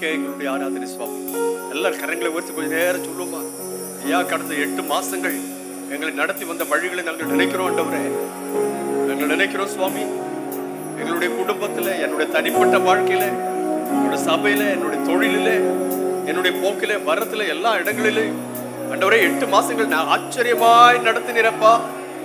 உமக்கே எங்களுடைய ஆராதனை சுவாமி எல்லாரும் கரங்களை உயர்த்தி கொஞ்ச நேரம் சொல்லுமா ஐயா கடந்த எட்டு மாசங்கள் எங்களை நடத்தி வந்த வழிகளை நாங்கள் நினைக்கிறோம் ஆண்டவரே நாங்கள் நினைக்கிறோம் சுவாமி எங்களுடைய குடும்பத்துல என்னுடைய தனிப்பட்ட வாழ்க்கையில என்னுடைய சபையில என்னுடைய தொழிலில என்னுடைய போக்கில வரத்துல எல்லா இடங்களிலும் ஆண்டவரே எட்டு மாசங்கள் நான் ஆச்சரியமாய் நடத்தினீரப்பா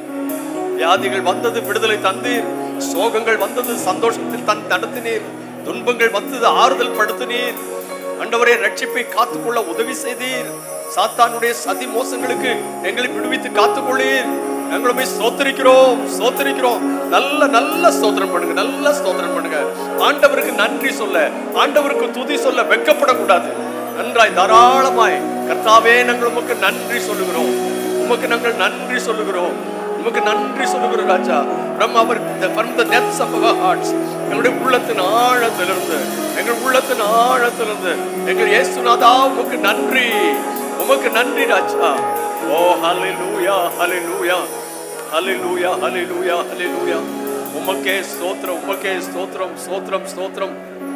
வியாதிகள் வந்தது விடுதலை தந்தீர் சோகங்கள் வந்தது சந்தோஷத்தில் தன் நடத்தினீர் துன்பங்கள் வந்தது ஆறுதல் படுத்தினீர் ஆண்டவரே ரட்சிப்பை காத்துக்கொள்ள உதவி செய்தீர் சாத்தானுடைய சதி மோசங்களுக்கு எங்களை விடுவித்து காத்துக்கொள்ளீர் எங்களுமே சோத்தரிக்கிறோம் சோத்தரிக்கிறோம் நல்ல நல்ல ஸ்தோத்திரம் பண்ணுங்க நல்ல ஸ்தோத்திரம் பண்ணுங்க ஆண்டவருக்கு நன்றி சொல்ல ஆண்டவருக்கு துதி சொல்ல வெட்கப்படக்கூடாது நன்றாய் தாராளமாய் கர்த்தாவே நாங்கள் உமக்கு நன்றி சொல்லுகிறோம் உமக்கு நாங்கள் நன்றி சொல்லுகிறோம் உமக்கு நன்றி சொல்லுகிறோம் ராஜா from our the, from the depths of our hearts எங்களுடைய உள்ளத்தின் ஆழத்திலிருந்து எங்கள் உள்ளத்தின் ஆழத்திலிருந்து எங்கள் இயேசுநாதா உமக்கு நன்றி உமக்கு நன்றி ராஜா ஓ ஹalleluya ஹalleluya ஹalleluya ஹalleluya ஹalleluya உமக்கே ஸ்தோத்திரம் உமக்கே ஸ்தோத்திரம் ஸ்தோத்திரம் ஸ்தோத்திரம்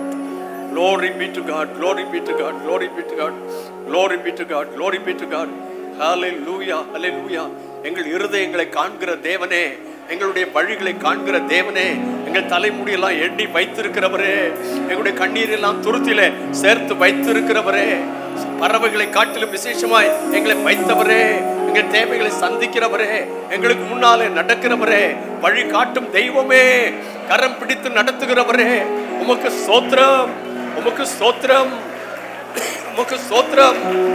Glory be to God, glory be to God, glory be to God, glory be to God, glory be to God. Hallelujah, hallelujah. எங்கள் இருதயங்களை காண்கிற தேவனே எங்களுடைய வழிகளை காண்கிற தேவனே எங்கள் தலைமுடியெல்லாம் எண்ணி வைத்திருக்கிறவரே எங்களுடைய கண்ணீரெல்லாம் துருத்திலே சேர்த்து வைத்திருக்கிறவரே பறவைகளை காட்டிலும் விசேஷமாய் எங்களை வைத்தவரே எங்கள் தேவைகளை சந்திக்கிறவரே எங்களுக்கு முன்னாலே நடக்கிறவரே வழி காட்டும் தெய்வமே கரம் பிடித்து நடத்துகிறவரே உமக்கு சோத்திரம் உமக்கு ஸ்தோத்திரம் உமக்கு ஸ்தோத்திரம்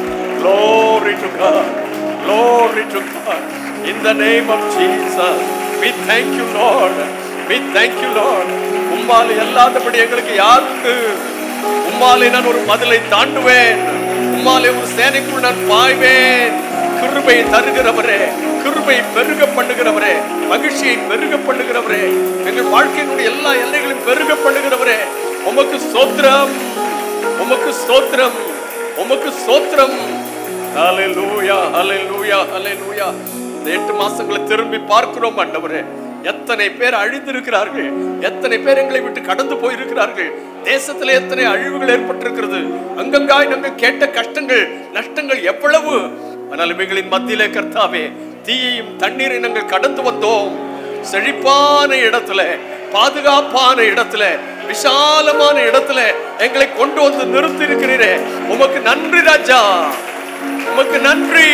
glory to God glory to God in the name of Jesus we thank you Lord we thank you Lord உம்மாலே அல்லாதபடி எங்களுக்கு யாருக்கு உம்மாலே நான் ஒரு மதிலை தாண்டுவேன் உம்மாலே ஒரு சேனைக்குள் நான் பாய்வேன் கிருபை தருகிறவரே கிருபை பெருக பண்ணுகிறவரே மகிழ்ச்சியை பெருக பண்ணுகிறவரே எங்கள் வாழ்க்கையினுடைய எல்லா எல்லைகளையும் பெருக பண்ணுகிறவரே உமக்கு ஸ்தோத்திரம் உமக்கு ஸ்தோத்திரம் உமக்கு ஸ்தோத்திரம் ஹalleluya ஹalleluya ஹalleluya இந்த எட்டு மாசங்களை திரும்பி பார்க்கிறோம் ஆண்டவரே எத்தனை பேர் அழிந்திருக்கிறார்கள் எத்தனை பேர் எங்களை விட்டு கடந்து போயிருக்கிறார்கள் தேசத்துல எத்தனை அழிவுகள் ஏற்பட்டிருக்கிறது அங்கங்காய் நாங்கள் கேட்ட கஷ்டங்கள் நஷ்டங்கள் எவ்வளவு ஆனால் இவைகளின் மத்தியிலே கர்த்தாவே தீயையும் தண்ணீரை நாங்கள் கடந்து வந்தோம் செழிப்பான இடத்துல பாதுகாப்பான இடத்துல விசாலமான இடத்துல எங்களை கொண்டு வந்து நிறுத்தி இருக்கிறீரே உமக்கு நன்றி ராஜா உமக்கு நன்றி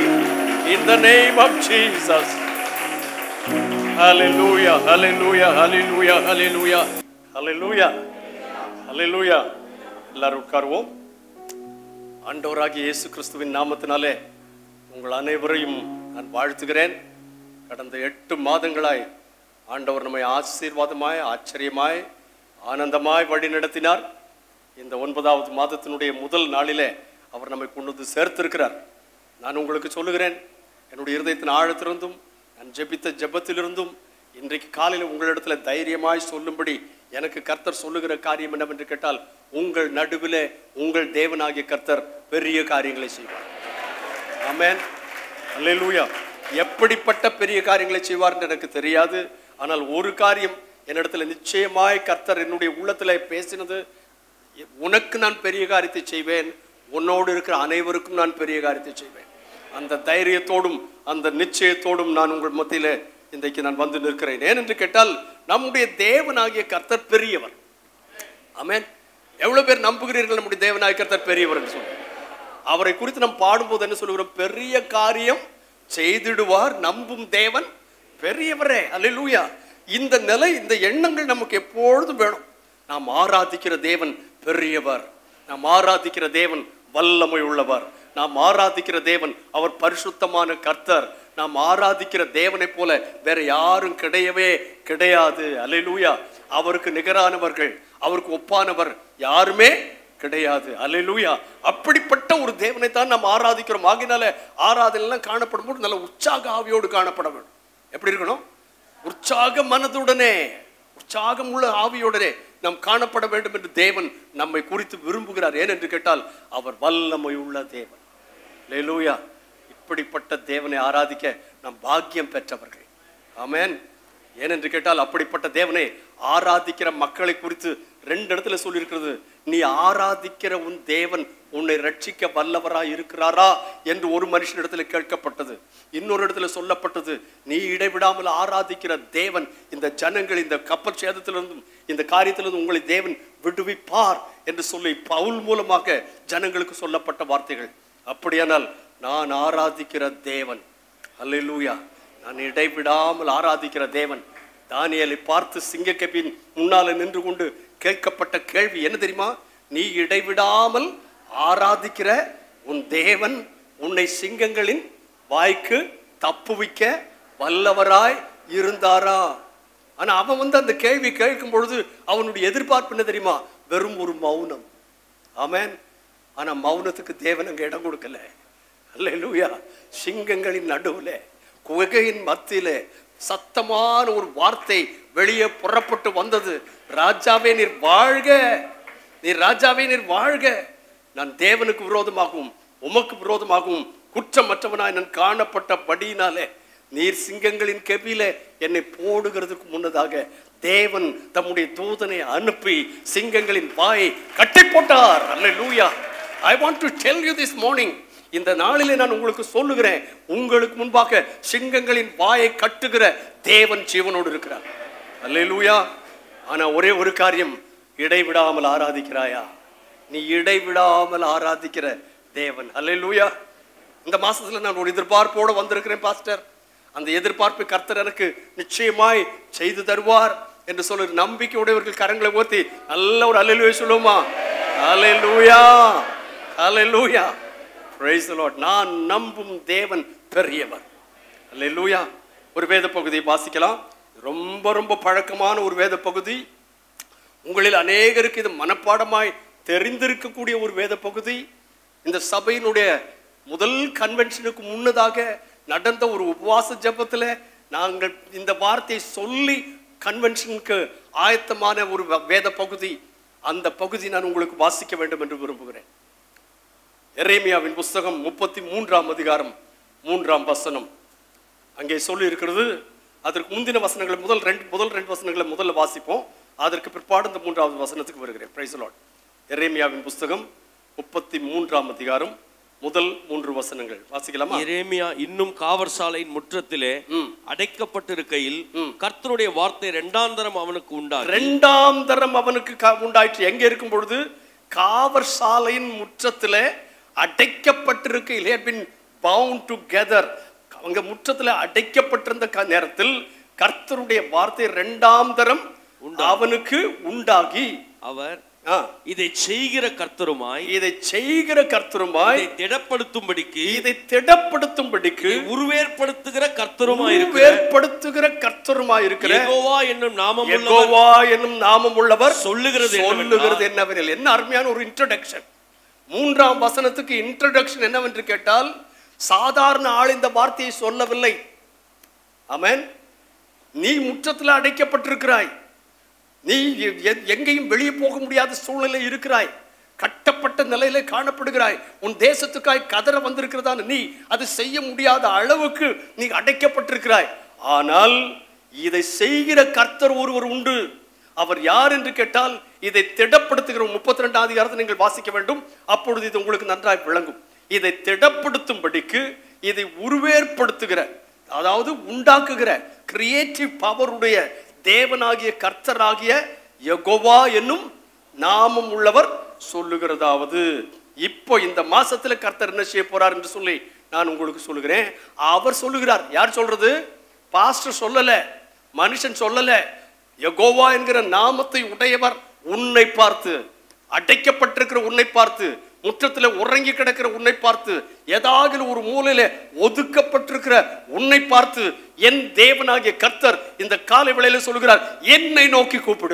in the name of Jesus hallelujah hallelujah hallelujah hallelujah hallelujah hallelujah எல்லாரும் உட்காருவோம் ஆண்டவராகிய இயேசு கிறிஸ்துவின் நாமத்தினாலே உங்கள் அனைவரையும் நான் வாழ்த்துகிறேன் கடந்த எட்டு மாதங்களாய் ஆண்டவர் நம்மை ஆசீர்வாதமாய் ஆச்சரியமாய் ஆனந்தமாய் வழி நடத்தினார் இந்த ஒன்பதாவது மாதத்தினுடைய முதல் நாளிலே அவர் நம்மை கொண்டு வந்து சேர்த்திருக்கிறார் நான் உங்களுக்கு சொல்லுகிறேன் என்னுடைய இருதயத்தின் ஆழத்திலிருந்தும் நான் ஜெபித்த ஜெபத்திலிருந்தும் இன்றைக்கு காலையில் உங்களிடத்துல தைரியமாய் சொல்லும்படி எனக்கு கர்த்தர் சொல்லுகிற காரியம் என்னவென்று கேட்டால் உங்கள் நடுவிலே உங்கள் தேவனாகிய கர்த்தர் பெரிய காரியங்களை செய்வார் ஆமென் அல்லேலூயா எப்படிப்பட்ட பெரிய காரியங்களை செய்வார் என்று எனக்கு தெரியாது ஆனால் ஒரு காரியம் என்னிடத்துல நிச்சயமாய் கர்த்தர் என்னுடைய உள்ளத்துல பேசினது உனக்கு நான் பெரிய காரியத்தை செய்வேன் உன்னோடு இருக்கிற அனைவருக்கும் நான் பெரிய காரியத்தை செய்வேன் அந்த தைரியத்தோடும் அந்த நிச்சயத்தோடும் நான் உங்கள் மத்தியில இன்றைக்கு நான் வந்து நிற்கிறேன் ஏனென்று கேட்டால் நம்முடைய தேவனாகிய கர்த்தர் பெரியவர் ஆமென் எவ்வளவு பேர் நம்புகிறீர்கள் நம்முடைய தேவனாகிய கர்த்தர் பெரியவர் என்று சொல்லி அவரை குறித்து நாம் பாடும்போது என்ன சொல்லுகிறோம் பெரிய காரியம் செய்திடுவார் நம்பும் தேவன் பெரியவரே அல்லேலூயா இந்த நிலை இந்த எண்ணங்கள் நமக்கு எப்பொழுதும் வேணும் நாம் ஆராதிக்கிற தேவன் பெரியவர் நாம் ஆராதிக்கிற தேவன் வல்லமை உள்ளவர் நாம் ஆராதிக்கிற தேவன் அவர் பரிசுத்தமான கர்த்தர் நாம் ஆராதிக்கிற தேவனைப் போல வேற யாரும் கிடையவே கிடையாது அல்லேலூயா அவருக்கு நிகரானவர்கள் அவருக்கு ஒப்பானவர் யாருமே கிடையாது அல்லேலூயா அப்படிப்பட்ட ஒரு தேவனை தான் நாம் ஆராதிக்கிறோம் ஆகினால ஆராதனைலாம் காணப்படும் போது நல்ல உற்சாக ஆவியோடு காணப்பட வேண்டும் எப்படி இருக்கணும் உற்சாக மனதுடனே உற்சாகம் உள்ள ஆவியோடனே நாம் காணப்பட வேண்டும் என்று தேவன் நம்மை குறித்து விரும்புகிறார் ஏனென்று கேட்டால் அவர் வல்லமை உள்ள தேவன் லேலூயா இப்படிப்பட்ட தேவனை ஆராதிக்க நாம் பாக்கியம் பெற்றவர்கள் ஆமென் ஏனென்று கேட்டால் அப்படிப்பட்ட தேவனை ஆராதிக்கிற மக்களை குறித்து ரெண்டு இடத்துல சொல்லியிருக்கிறது நீ ஆராதிக்கிற உன் தேவன் உன்னை ரட்சிக்க வல்லவராய் இருக்கிறாரா என்று ஒரு மனுஷனிடத்துல கேட்கப்பட்டது இன்னொரு இடத்துல சொல்லப்பட்டது நீ இடைவிடாமல் ஆராதிக்கிற தேவன் இந்த ஜனங்கள் இந்த கப்பல் சேதத்திலிருந்தும் இந்த காரியத்திலிருந்து உங்களை தேவன் விடுவிப்பார் என்று சொல்லி பவுல் மூலமாக ஜனங்களுக்கு சொல்லப்பட்ட வார்த்தைகள் அப்படியானால் நான் ஆராதிக்கிற தேவன் அல்லேலூயா நான் இடைவிடாமல் ஆராதிக்கிற தேவன் தானியேலை பார்த்து சிங்கக்கபின் முன்னால நின்று கொண்டு கேட்கப்பட்ட கேள்வி என்ன தெரியுமா நீ இடைவிடாமல் ஆராதிக்கிற உன் தேவன் உன்னை சிங்கங்களின் வாய்க்கு தப்புவிக்க வல்லவராய் இருந்தாரா ஆனா அவன் வந்து அந்த கேள்வி கேட்கும் பொழுது அவனுடைய எதிர்பார்ப்பு என்ன தெரியுமா வெறும் ஒரு மௌனம் ஆமென் ஆனா மௌனத்துக்கு தேவன் அங்க இடம் கொடுக்கல அல்லேலூயா சிங்கங்களின் நடுவுல குகையின் மத்தியிலே சத்தமான ஒரு வார்த்தை வெளியே புறப்பட்டு வந்தது ராஜாவே நீர் வாழ்க நீர் ராஜாவே நீர் வாழ்க நான் தேவனுக்கு விரோதமாகவும் உமக்கு விரோதமாகவும் குற்றமற்றவனாய் நான் காணப்பட்டபடியினாலே நீர் சிங்கங்களின் கெபில என்னை போடுகிறதுக்கு முன்னதாக தேவன் தம்முடைய தூதனை அனுப்பி சிங்கங்களின் வாயை கட்டி போட்டார் அல்லேலூயா I want to tell you this morning இந்த நாளிலே நான் உங்களுக்கு சொல்லுகிறேன் உங்களுக்கு முன்பாக சிங்கங்களின் வாயை கட்டுகிற தேவன் ஜீவனோடு இருக்கிறார் அல்லேலூயா ஆனா ஒரே ஒரு காரியம் இடைவிடாமல் ஆராதிக்கிறாயா நீ இடைவிடாமல் ஆராதிக்கிற தேவன் அல்லேலூயா இந்த மாசத்துல நான் ஒரு எதிர்பார்ப்போடு வந்திருக்கிறேன் பாஸ்டர் அந்த எதிர்பார்ப்பை கர்த்தர் எனக்கு நிச்சயமாய் செய்து தருவார் என்று சொல்லி நம்பிக்கை உடையவர்கள் கரங்களை ஊத்தி நல்ல ஒரு அல்லேலூயா சொல்லுமா அல்லேலூயா அல்லேலூயா praise the lord நான் நம்பும் தேவன் பெரியவர் அல்லேலூயா ஒரு வேத பகுதியை வாசிக்கலாம் ரொம்ப ரொம்ப பழக்கமான ஒரு வேத பகுதி உங்களில் அநேகருக்கு இது மனப்பாடமாய் தெரிந்திருக்கக்கூடிய ஒரு வேத பகுதி இந்த சபையினுடைய முதல் கன்வென்ஷனுக்கு முன்னதாக நடந்த ஒரு உபவாச ஜெபத்துல நாங்கள் இந்த வார்த்தையை சொல்லி கன்வென்ஷனுக்கு ஆயத்தமான ஒரு வ- வேத பகுதி அந்த பகுதி நான் உங்களுக்கு வாசிக்க வேண்டும் என்று விரும்புகிறேன் எரேமியாவின் புஸ்தகம் முப்பத்தி மூன்றாம் அதிகாரம் மூன்றாம் வசனம் அங்கே சொல்லி இருக்கிறது அதற்கு முந்தின வசனங்களை முதல் ரெண்டு முதல் ரெண்டு வசனங்களை முதல்ல வாசிப்போம் அதற்கு பிற்பாடு இந்த மூன்றாவது வசனத்துக்கு வருகிறேன் பிரைஸ் லார்ட் எரேமியாவின் புஸ்தகம் முப்பத்தி மூன்றாம் அதிகாரம் முதல் மூன்று வசனங்கள் வாசிக்கலாமா எரேமியா இன்னும் காவற் சாலையின் முற்றத்திலே ம். அடைக்கப்பட்டிருக்கையில் கர்த்தருடைய வார்த்தை இரண்டாந்தரம் அவனுக்கு உண்டாகி ரெண்டாம் தரம் அவனுக்கு கா- உண்டாயிற்று எங்க இருக்கும் பொழுது காவற் சாலையின் முற்றத்துல அடைக்கப்பட்டிருக்க பின் பவுண்ட் டுகெதர் அங்க முற்றத்துல அடைக்கப்பட்டிருந்த க- நேரத்தில் கர்த்தருடைய வார்த்தை ரெண்டாம் தரம் அவனுக்கு உண்டாகி அவர் ஆ, இதை செய்கிற கர்த்தருமாய் இதை செய்கிற கர்த்தருமாய் இதை திடப்படுத்தும்படிக்கு இதை திடப்படுத்தும்படிக்கு உருவேற்படுத்துகிற கர்த்தருமாய் இருக்கிற ஏற்படுத்துகிற கர்த்தருமாய் இருக்கிற யெகோவா என்னும் நாமம் உள்ளவர் யெகோவா என்னும் நாமம் உள்ளவர் சொல்லுகிறது என்னவென்றால், சொல்லுகிறது என்னவெனில் என்ன அருமையான ஒரு இன்ட்ரோடக்ஷன் மூன்றாம் வசனத்துக்கு இன்ட்ரோடக்ஷன் என்னவென்று கேட்டால் சாதாரண ஆள் இந்த வார்த்தையை சொல்லவில்லை ஆமென் நீ முற்றத்தில் அடைக்கப்பட்டிருக்கிறாய் நீ எ- எ- எங்கேயும் வெளியே போக முடியாத சூழ்நிலை இருக்கிறாய் கட்டப்பட்ட நிலையில காணப்படுகிறாய் உன் தேசத்துக்காய் கதற வந்திருக்கிறதான நீ அது செய்ய முடியாத அளவுக்கு நீ அடைக்கப்பட்டிருக்கிறாய் ஆனால் இதை செய்கிற கர்த்தர் ஒருவர் உண்டு அவர் யார் என்று கேட்டால் இதை திடப்படுத்துகிற முப்பத்தி ரெண்டாம் அதிகாரத்தை நீங்கள் வாசிக்க வேண்டும் அப்பொழுது இது உங்களுக்கு நன்றாய் விளங்கும் இதை திடப்படுத்தும்படிக்கு இதை உருவேற்படுத்துகிற அதாவது உண்டாக்குகிற கிரியேட்டிவ் பவருடைய தேவனாகிய கர்த்தராகிய யெகோவா என்னும் நாமம் உள்ளவர் சொல்லுகிறதாவது இப்போ இந்த மாசத்துல கர்த்தர் என்ன செய்ய போறார் என்று சொல்லி நான் உங்களுக்கு சொல்லுகிறேன் அவர் சொல்லுகிறார் யார் சொல்றது பாஸ்டர் சொல்லல மனுஷன் சொல்லல யெகோவா என்கிற நாமத்தை உடையவர் உன்னை பார்த்து அடைக்கப்பட்டிருக்கிற உன்னை பார்த்து முற்றத்தில் உறங்கி கிடக்கிற உன்னை பார்த்து ஏதாவது ஒரு மூலையில ஒதுக்கப்பட்டிருக்கிற உன்னை பார்த்து என் தேவனாகிய கர்த்தர் இந்த காலை வேளையில சொல்லுகிறார் என்னை நோக்கி கூப்பிடு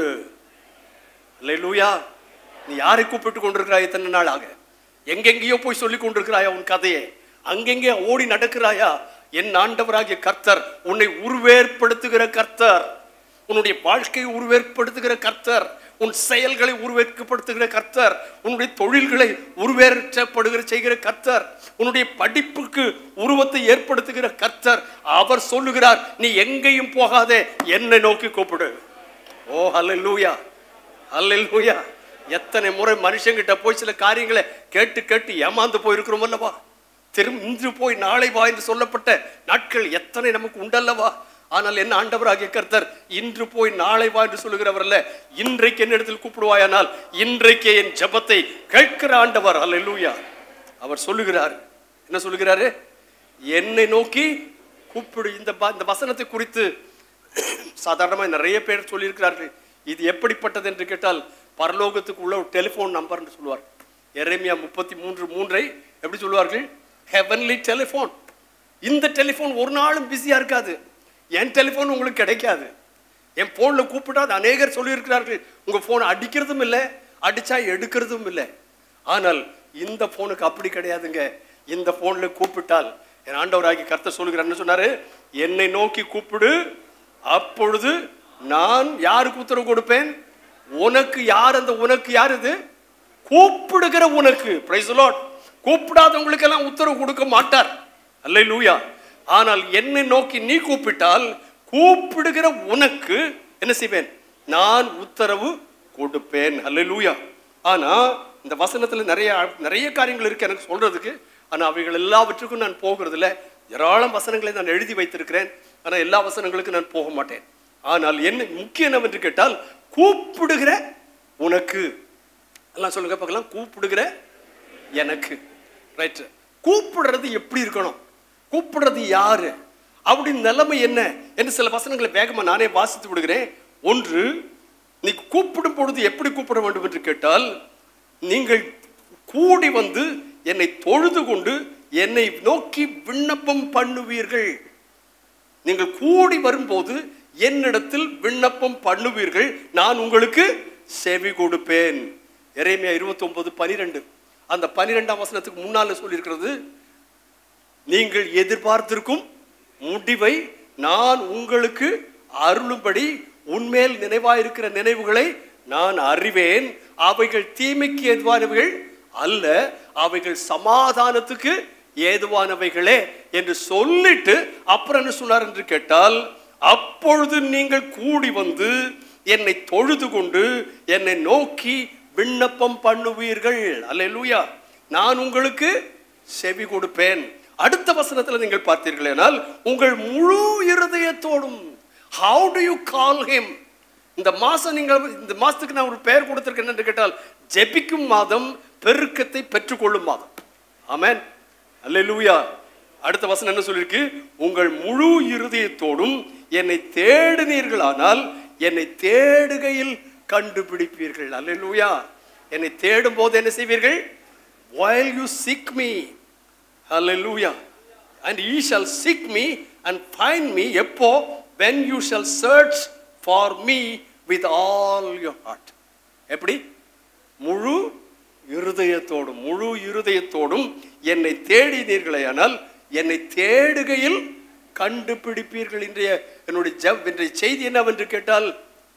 அல்லேலூயா நீ யாரை கூப்பிட்டு கொண்டிருக்கிறாய் இத்தனை நாளாக எங்கெங்கேயோ போய் சொல்லி கொண்டிருக்கிறாயா உன் கதையை அங்கெங்கே ஓடி நடக்கிறாயா என் ஆண்டவராகிய கர்த்தர் உன்னை உருவேற்படுத்துகிற கர்த்தர் உன்னுடைய வாழ்க்கையை உருவேற்படுத்துகிற கர்த்தர் உன் செயல்களை உருவேற்கப்படுத்துகிற கர்த்தர் உன்னுடைய தொழில்களை உருவேற்றப்படுகிற செய்கிற கர்த்தர் உன்னுடைய படிப்புக்கு உருவத்தை ஏற்படுத்துகிற கர்த்தர் அவர் சொல்லுகிறார் நீ எங்கேயும் போகாதே என்னை நோக்கி கூப்பிடு ஓ ஹalleluya ஹalleluya எத்தனை முறை மனுஷங்கிட்ட போய் சில காரியங்களை கேட்டு கேட்டு ஏமாந்து போயிருக்கிறோம் அல்லவா திரும்ப இன்று போய் நாளை வா என்று சொல்லப்பட்ட நாட்கள் எத்தனை நமக்கு உண்டல்லவா ஆனால் என்ன ஆண்டவராகிய கர்த்தர் இன்று போய் நாளை வா என்று சொல்லுகிறவர் அல்ல இன்றைக்கு என்னிடத்தில் கூப்பிடுவாயானால் இன்றைக்கே என் ஜெபத்தை கேட்கிற ஆண்டவர் அல்லேலூயா அவர் சொல்லுகிறார் என்ன சொல்லுகிறாரு என்னை நோக்கி கூப்பிடு இந்த ப- இந்த வசனத்தை குறித்து சாதாரணமாக நிறைய பேர் சொல்லியிருக்கிறார்கள் இது எப்படிப்பட்டது என்று கேட்டால் பரலோகத்துக்கு உள்ள ஒரு டெலிஃபோன் நம்பர்னு சொல்லுவார் எரேமியா முப்பத்தி மூன்று மூன்றை எப்படி சொல்லுவார்கள் ஹெவன்லி டெலிஃபோன் இந்த டெலிஃபோன் ஒரு நாளும் பிஸியாக இருக்காது என் டெலிஃபோன் உங்களுக்கு கிடைக்காது என் ஃபோனில் கூப்பிட்டா அது அநேகர் சொல்லியிருக்கிறார்கள் உங்கள் ஃபோன் அடிக்கிறதும் இல்லை அடிச்சா எடுக்கிறதும் இல்லை ஆனால் இந்த ஃபோனுக்கு அப்படி கிடையாதுங்க இந்த ஃபோனில் கூப்பிட்டால் என் ஆண்டவராகி கர்த்தர் சொல்லுகிறார் என்ன சொன்னாரு என்னை நோக்கி கூப்பிடு அப்பொழுது நான் யாருக்கு உத்தரவு கொடுப்பேன் உனக்கு யார் அந்த உனக்கு யார் இது கூப்பிடுகிற உனக்கு பிரைஸ் லார்ட் கூப்பிடாதவங்களுக்கு எல்லாம் உத்தரவு கொடுக்க மாட்டார் அல்லேலூயா ஆனால் என்னை நோக்கி நீ கூப்பிட்டால் கூப்பிடுகிற உனக்கு என்ன செய்வேன் நான் உத்தரவு கொடுப்பேன் அல்லேலூயா ஆனா இந்த வசனத்துல நிறைய நிறைய காரியங்கள் இருக்கு எனக்கு சொல்றதுக்கு ஆனா அவைகள் எல்லாவற்றுக்கும் நான் போகிறதுல ஏராளம் வசனங்களை நான் எழுதி வைத்திருக்கிறேன் ஆனா எல்லா வசனங்களுக்கும் நான் போக மாட்டேன் ஆனால் என்ன முக்கியம் என்னவென்று கேட்டால் கூப்பிடுகிற உனக்கு எல்லாம் சொல்லுங்க பார்க்கலாம் கூப்பிடுகிற எனக்கு ரைட் கூப்பிடுறது எப்படி இருக்கணும் கூப்பிடுறது யாரு அப்படி நிலைமை என்ன என்று சில வசனங்களை வேகமா நானே வாசித்து விடுகிறேன் ஒன்று நீ கூப்பிடும் பொழுது எப்படி கூப்பிட வேண்டும் என்று கேட்டால் நீங்கள் கூடி வந்து என்னை தொழுது கொண்டு என்னை நோக்கி விண்ணப்பம் பண்ணுவீர்கள் நீங்கள் கூடி வரும்போது என்னிடத்தில் விண்ணப்பம் பண்ணுவீர்கள் நான் உங்களுக்கு செவி கொடுப்பேன் எரேமியா இருபத்தி ஒன்பது பனிரெண்டு அந்த பனிரெண்டாம் வசனத்துக்கு முன்னால சொல்லியிருக்கிறது நீங்கள் எதிர்பார்த்திருக்கும் முடிவை நான் உங்களுக்கு அருளும்படி உன்மேல் நினைவாயிருக்கிற நினைவுகளை நான் அறிவேன் அவைகள் தீமைக்கு ஏதுவானவைகள் அல்ல அவைகள் சமாதானத்துக்கு ஏதுவானவைகளே என்று சொல்லிட்டு அப்புறம் என்ன சொன்னார் என்று கேட்டால் அப்பொழுது நீங்கள் கூடி வந்து என்னை தொழுது கொண்டு என்னை நோக்கி விண்ணப்பம் பண்ணுவீர்கள் அல்லேலூயா நான் உங்களுக்கு செவி கொடுப்பேன் அடுத்த வசனத்தில் நீங்கள் பார்த்தீர்களேனால் உங்கள் முழு இருதயத்தோடும் how do you call him இந்த மாசம் நீங்கள் இந்த மாசத்துக்கு நான் ஒரு பெயர் கொடுத்திருக்கேன் என்று கேட்டால் ஜெபிக்கும் மாதம் பெருக்கத்தை பெற்றுக்கொள்ளும் மாதம் ஆமென் அல்லேலூயா அடுத்த வசனம் என்ன சொல்லிருக்கு உங்கள் முழு இருதயத்தோடும் என்னை தேடினீர்களானால் என்னை தேடுகையில் கண்டுபிடிப்பீர்கள் அல்லேலூயா என்னை தேடும் போது என்ன செய்வீர்கள் while you seek me hallelujah and ye shall seek me and find me எப்போ when you shall search for me with all your heart எப்படி முழு இருதயத்தோடும் முழு இருதயத்தோடும் என்னை தேடினீர்களேயானால் என்னை தேடுகையில் கண்டுபிடிப்பீர்கள் இன்றைய என்னுடைய ஜப் இன்றைய செய்தி என்னவென்று கேட்டால்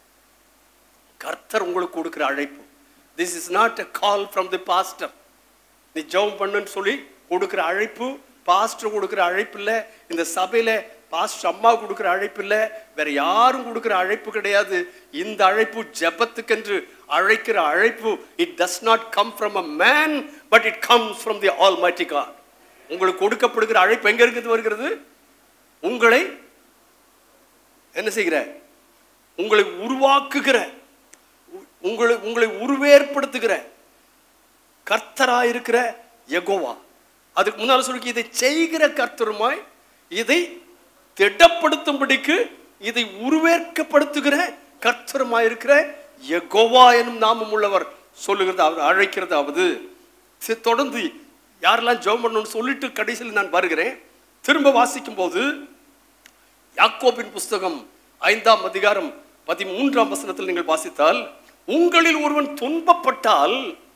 கர்த்தர் உங்களுக்கு கொடுக்கிற அழைப்பு this is not a call from the pastor நீ ஜெபம் பண்ணுன்னு சொல்லி கொடுக்குற அழைப்பு பாஸ்டர் கொடுக்குற அழைப்பு இல்லை இந்த சபையில பாஸ்டர் அம்மா கொடுக்குற அழைப்பு இல்லை வேற யாரும் கொடுக்குற அழைப்பு கிடையாது இந்த அழைப்பு ஜெபத்துக்கென்று அழைக்கிற அழைப்பு it does not come from a man but it comes from the almighty God உங்களுக்கு கொடுக்கப்படுகிற அழைப்பு எங்க இருக்குது வருகிறது உங்களை என்ன செய்கிற உங்களை உருவாக்குகிற உ- உங்களை உங்களை உருவேற்படுத்துகிற கர்த்தராயிருக்கிற யெகோவா அதுக்கு முன்னால சொல்லி இதை செய்கிற கர்த்தருமாய் இதை திடப்படுத்தும்படிக்கு இதை உருவேற்கப்படுத்துகிற கர்த்தருமாயிருக்கிற யெகோவா எனும் நாமம் உள்ளவர் சொல்லுகிறது அவர் அழைக்கிறதாவது சி- தொடர்ந்து யாரெல்லாம் ஜெபம் பண்ணணும்னு சொல்லிட்டு கடைசியில் நான் வருகிறேன் திரும்ப வாசிக்கும் போது யாக்கோபின் புஸ்தகம் ஐந்தாம் அதிகாரம் பதிமூன்றாம் வசனத்தில் நீங்கள் வாசித்தால் உங்களில் ஒருவன் துன்பப்பட்டால்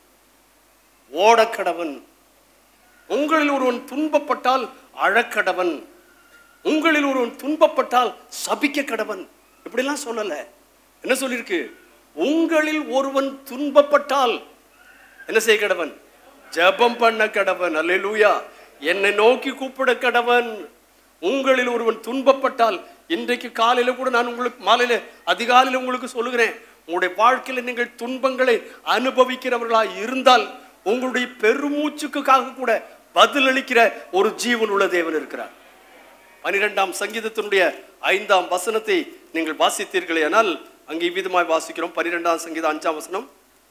ஓடக்கடவன் உங்களில் ஒருவன் துன்பப்பட்டால் அழக்கடவன் உங்களில் ஒருவன் துன்பப்பட்டால் சபிக்க கடவன் இப்படிலாம் சொல்லல என்ன சொல்லியிருக்கு உங்களில் ஒருவன் துன்பப்பட்டால் என்ன செய்ய கடவன் ஜெபம் பண்ண கடவன் அல்லேலூயா என்னை நோக்கி கூப்பிட கடவன் உங்களில் ஒருவன் துன்பப்பட்டால் இன்றைக்கு காலையில கூட நான் உங்களுக்கு மாலையில அதிகாலையில உங்களுக்கு சொல்லுகிறேன் உங்களுடைய வாழ்க்கையில நீங்கள் துன்பங்களை அனுபவிக்கிறவர்களாய் இருந்தால் உங்களுடைய பெருமூச்சுக்காக கூட பதிலளிக்கிற ஒரு ஜீவன் உள்ள தேவன் இருக்கிறார் பனிரெண்டாம் சங்கீதத்தினுடைய ஐந்தாம் வசனத்தை நீங்கள் வாசித்தீர்களே ஆனால் அங்கே இவ்விதமாய் வாசிக்கிறோம் பனிரெண்டாம் சங்கீதம் அஞ்சாம் வசனம்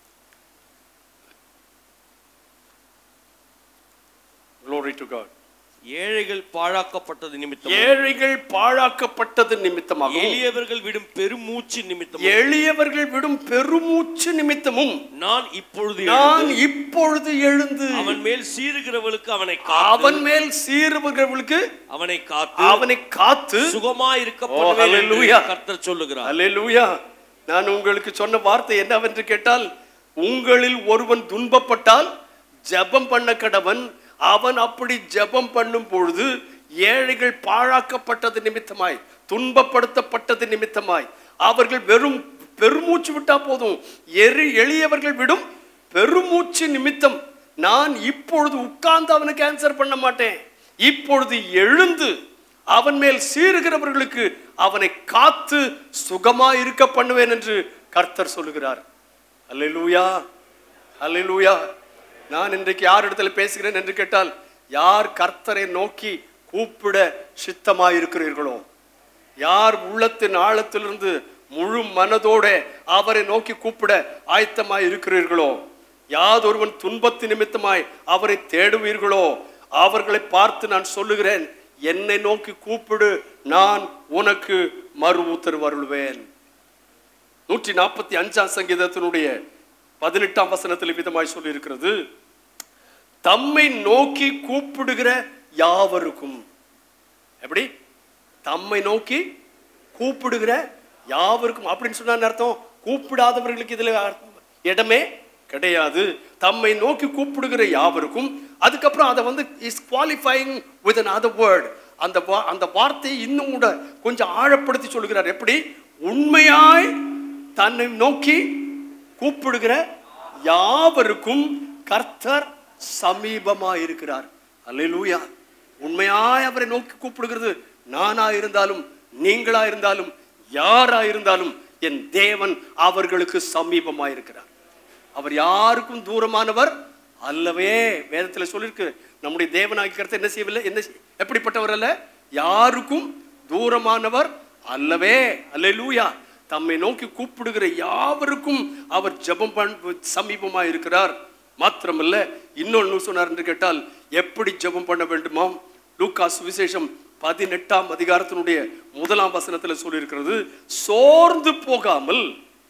Glory to God. ஏழைகள் பாழாக்கப்பட்டது நிமித்தம் ஏழைகள் பாழாக்கப்பட்டது நிமித்தமாகவும் எளியவர்கள் விடும் பெருமூச்சு நிமித்தம் எளியவர்கள் விடும் பெருமூச்சு நிமித்தமும் நான் இப்பொழுது நான் எழுந்து இப்பொழுது எழுந்து அவன் மேல் சீறுகிறவளுக்கு அவனை காத்து அவன் மேல் சீறுபவர்களுக்கு அவனை காத்து அவனை காத்து சுகமாயிருக்க ஓ, பண்ணுவேன் என்று hallelujah. கர்த்தர் சொல்லுகிறார் அல்லேலூயா நான் உங்களுக்கு சொன்ன வார்த்தை என்னவென்று கேட்டால் உங்களில் ஒருவன் துன்பப்பட்டால் ஜெபம் பண்ண கடவன் அவன் அப்படி ஜெபம் பண்ணும் பொழுது ஏழைகள் பாழாக்கப்பட்டது நிமித்தமாய் துன்பப்படுத்தப்பட்டது நிமித்தமாய் அவர்கள் வெறும் பெருமூச்சு விட்டா போதும் எரி எளியவர்கள் விடும் பெருமூச்சு நிமித்தம் நான் இப்பொழுது உட்கார்ந்து அவனுக்கு ஆன்சர் பண்ண மாட்டேன் இப்பொழுது எழுந்து அவன் மேல் சீறுகிறவர்களுக்கு அவனை காத்து சுகமா இருக்க பண்ணுவேன் என்று கர்த்தர் சொல்லுகிறார் அல்லேலூயா அல்லேலூயா நான் இன்றைக்கு யார் இடத்துல பேசுகிறேன் என்று கேட்டால் யார் கர்த்தரை நோக்கி கூப்பிட சித்தமாய் இருக்கிறீர்களோ யார் உள்ளத்தின் ஆழத்திலிருந்து முழு மனதோட அவரை நோக்கி கூப்பிட ஆயத்தமாய் இருக்கிறீர்களோ யாதொருவன் துன்பத்து நிமித்தமாய் அவரை தேடுவீர்களோ அவர்களை பார்த்து நான் சொல்லுகிறேன் என்னை நோக்கி கூப்பிடு நான் உனக்கு மறு உத்தரவு அருள்வேன் நூற்றி நாற்பத்தி அஞ்சாம் சங்கீதத்தினுடைய பதினெட்டாம் வசனத்தில் விதமாய் சொல்லி இருக்கிறது தம்மை நோக்கி கூப்பிடுகிற யாவருக்கும் எப்படி தம்மை நோக்கி கூப்பிடுகிற யாவருக்கும் அப்படின்னு சொன்னா என்ன அர்த்தம் கூப்பிடாதவர்களுக்கு இதுல அர்த்தம் இடமே கிடையாது தம்மை நோக்கி கூப்பிடுகிற யாவருக்கும் அதுக்கப்புறம் அதை வந்து is qualifying with an other word அந்த வா- அந்த வார்த்தையை இன்னும் கூட கொஞ்சம் ஆழப்படுத்தி சொல்லுகிறார் எப்படி உண்மையாய் தன்னை நோக்கி கூப்பிடுகிற யாவருக்கும் கர்த்தர் சமீபமாய் இருக்கிறார் அல்லேலூயா உண்மையாய் அவரை நோக்கி கூப்பிடுகிறது நானா இருந்தாலும் நீங்களா இருந்தாலும் யாரா இருந்தாலும் என் தேவன் அவர்களுக்கு சமீபமாய் இருக்கிறார் அவர் யாருக்கும் தூரமானவர் அல்லவே வேதத்துல சொல்லிருக்கு நம்முடைய தேவனாகிய கர்த்தர் என்ன செய்யவில்லை என்ன செய்- எப்படிப்பட்டவர் அல்ல யாருக்கும் தூரமானவர் அல்லவே அல்லேலூயா தம்மை நோக்கி கூப்பிடுகிற யாவருக்கும் அவர் ஜெபம் பண் சமீபமாய் இருக்கிறார் மாத்திரமல்ல இன்னொன்னு சொன்னார் என்று கேட்டால் எப்படி ஜெபம் பண்ண வேண்டுமாம் லூக்காஸ் விசேஷம் பதினெட்டாம் அதிகாரத்தினுடைய முதலாம் வசனத்துல சொல்லியிருக்கிறது சோர்ந்து போகாமல்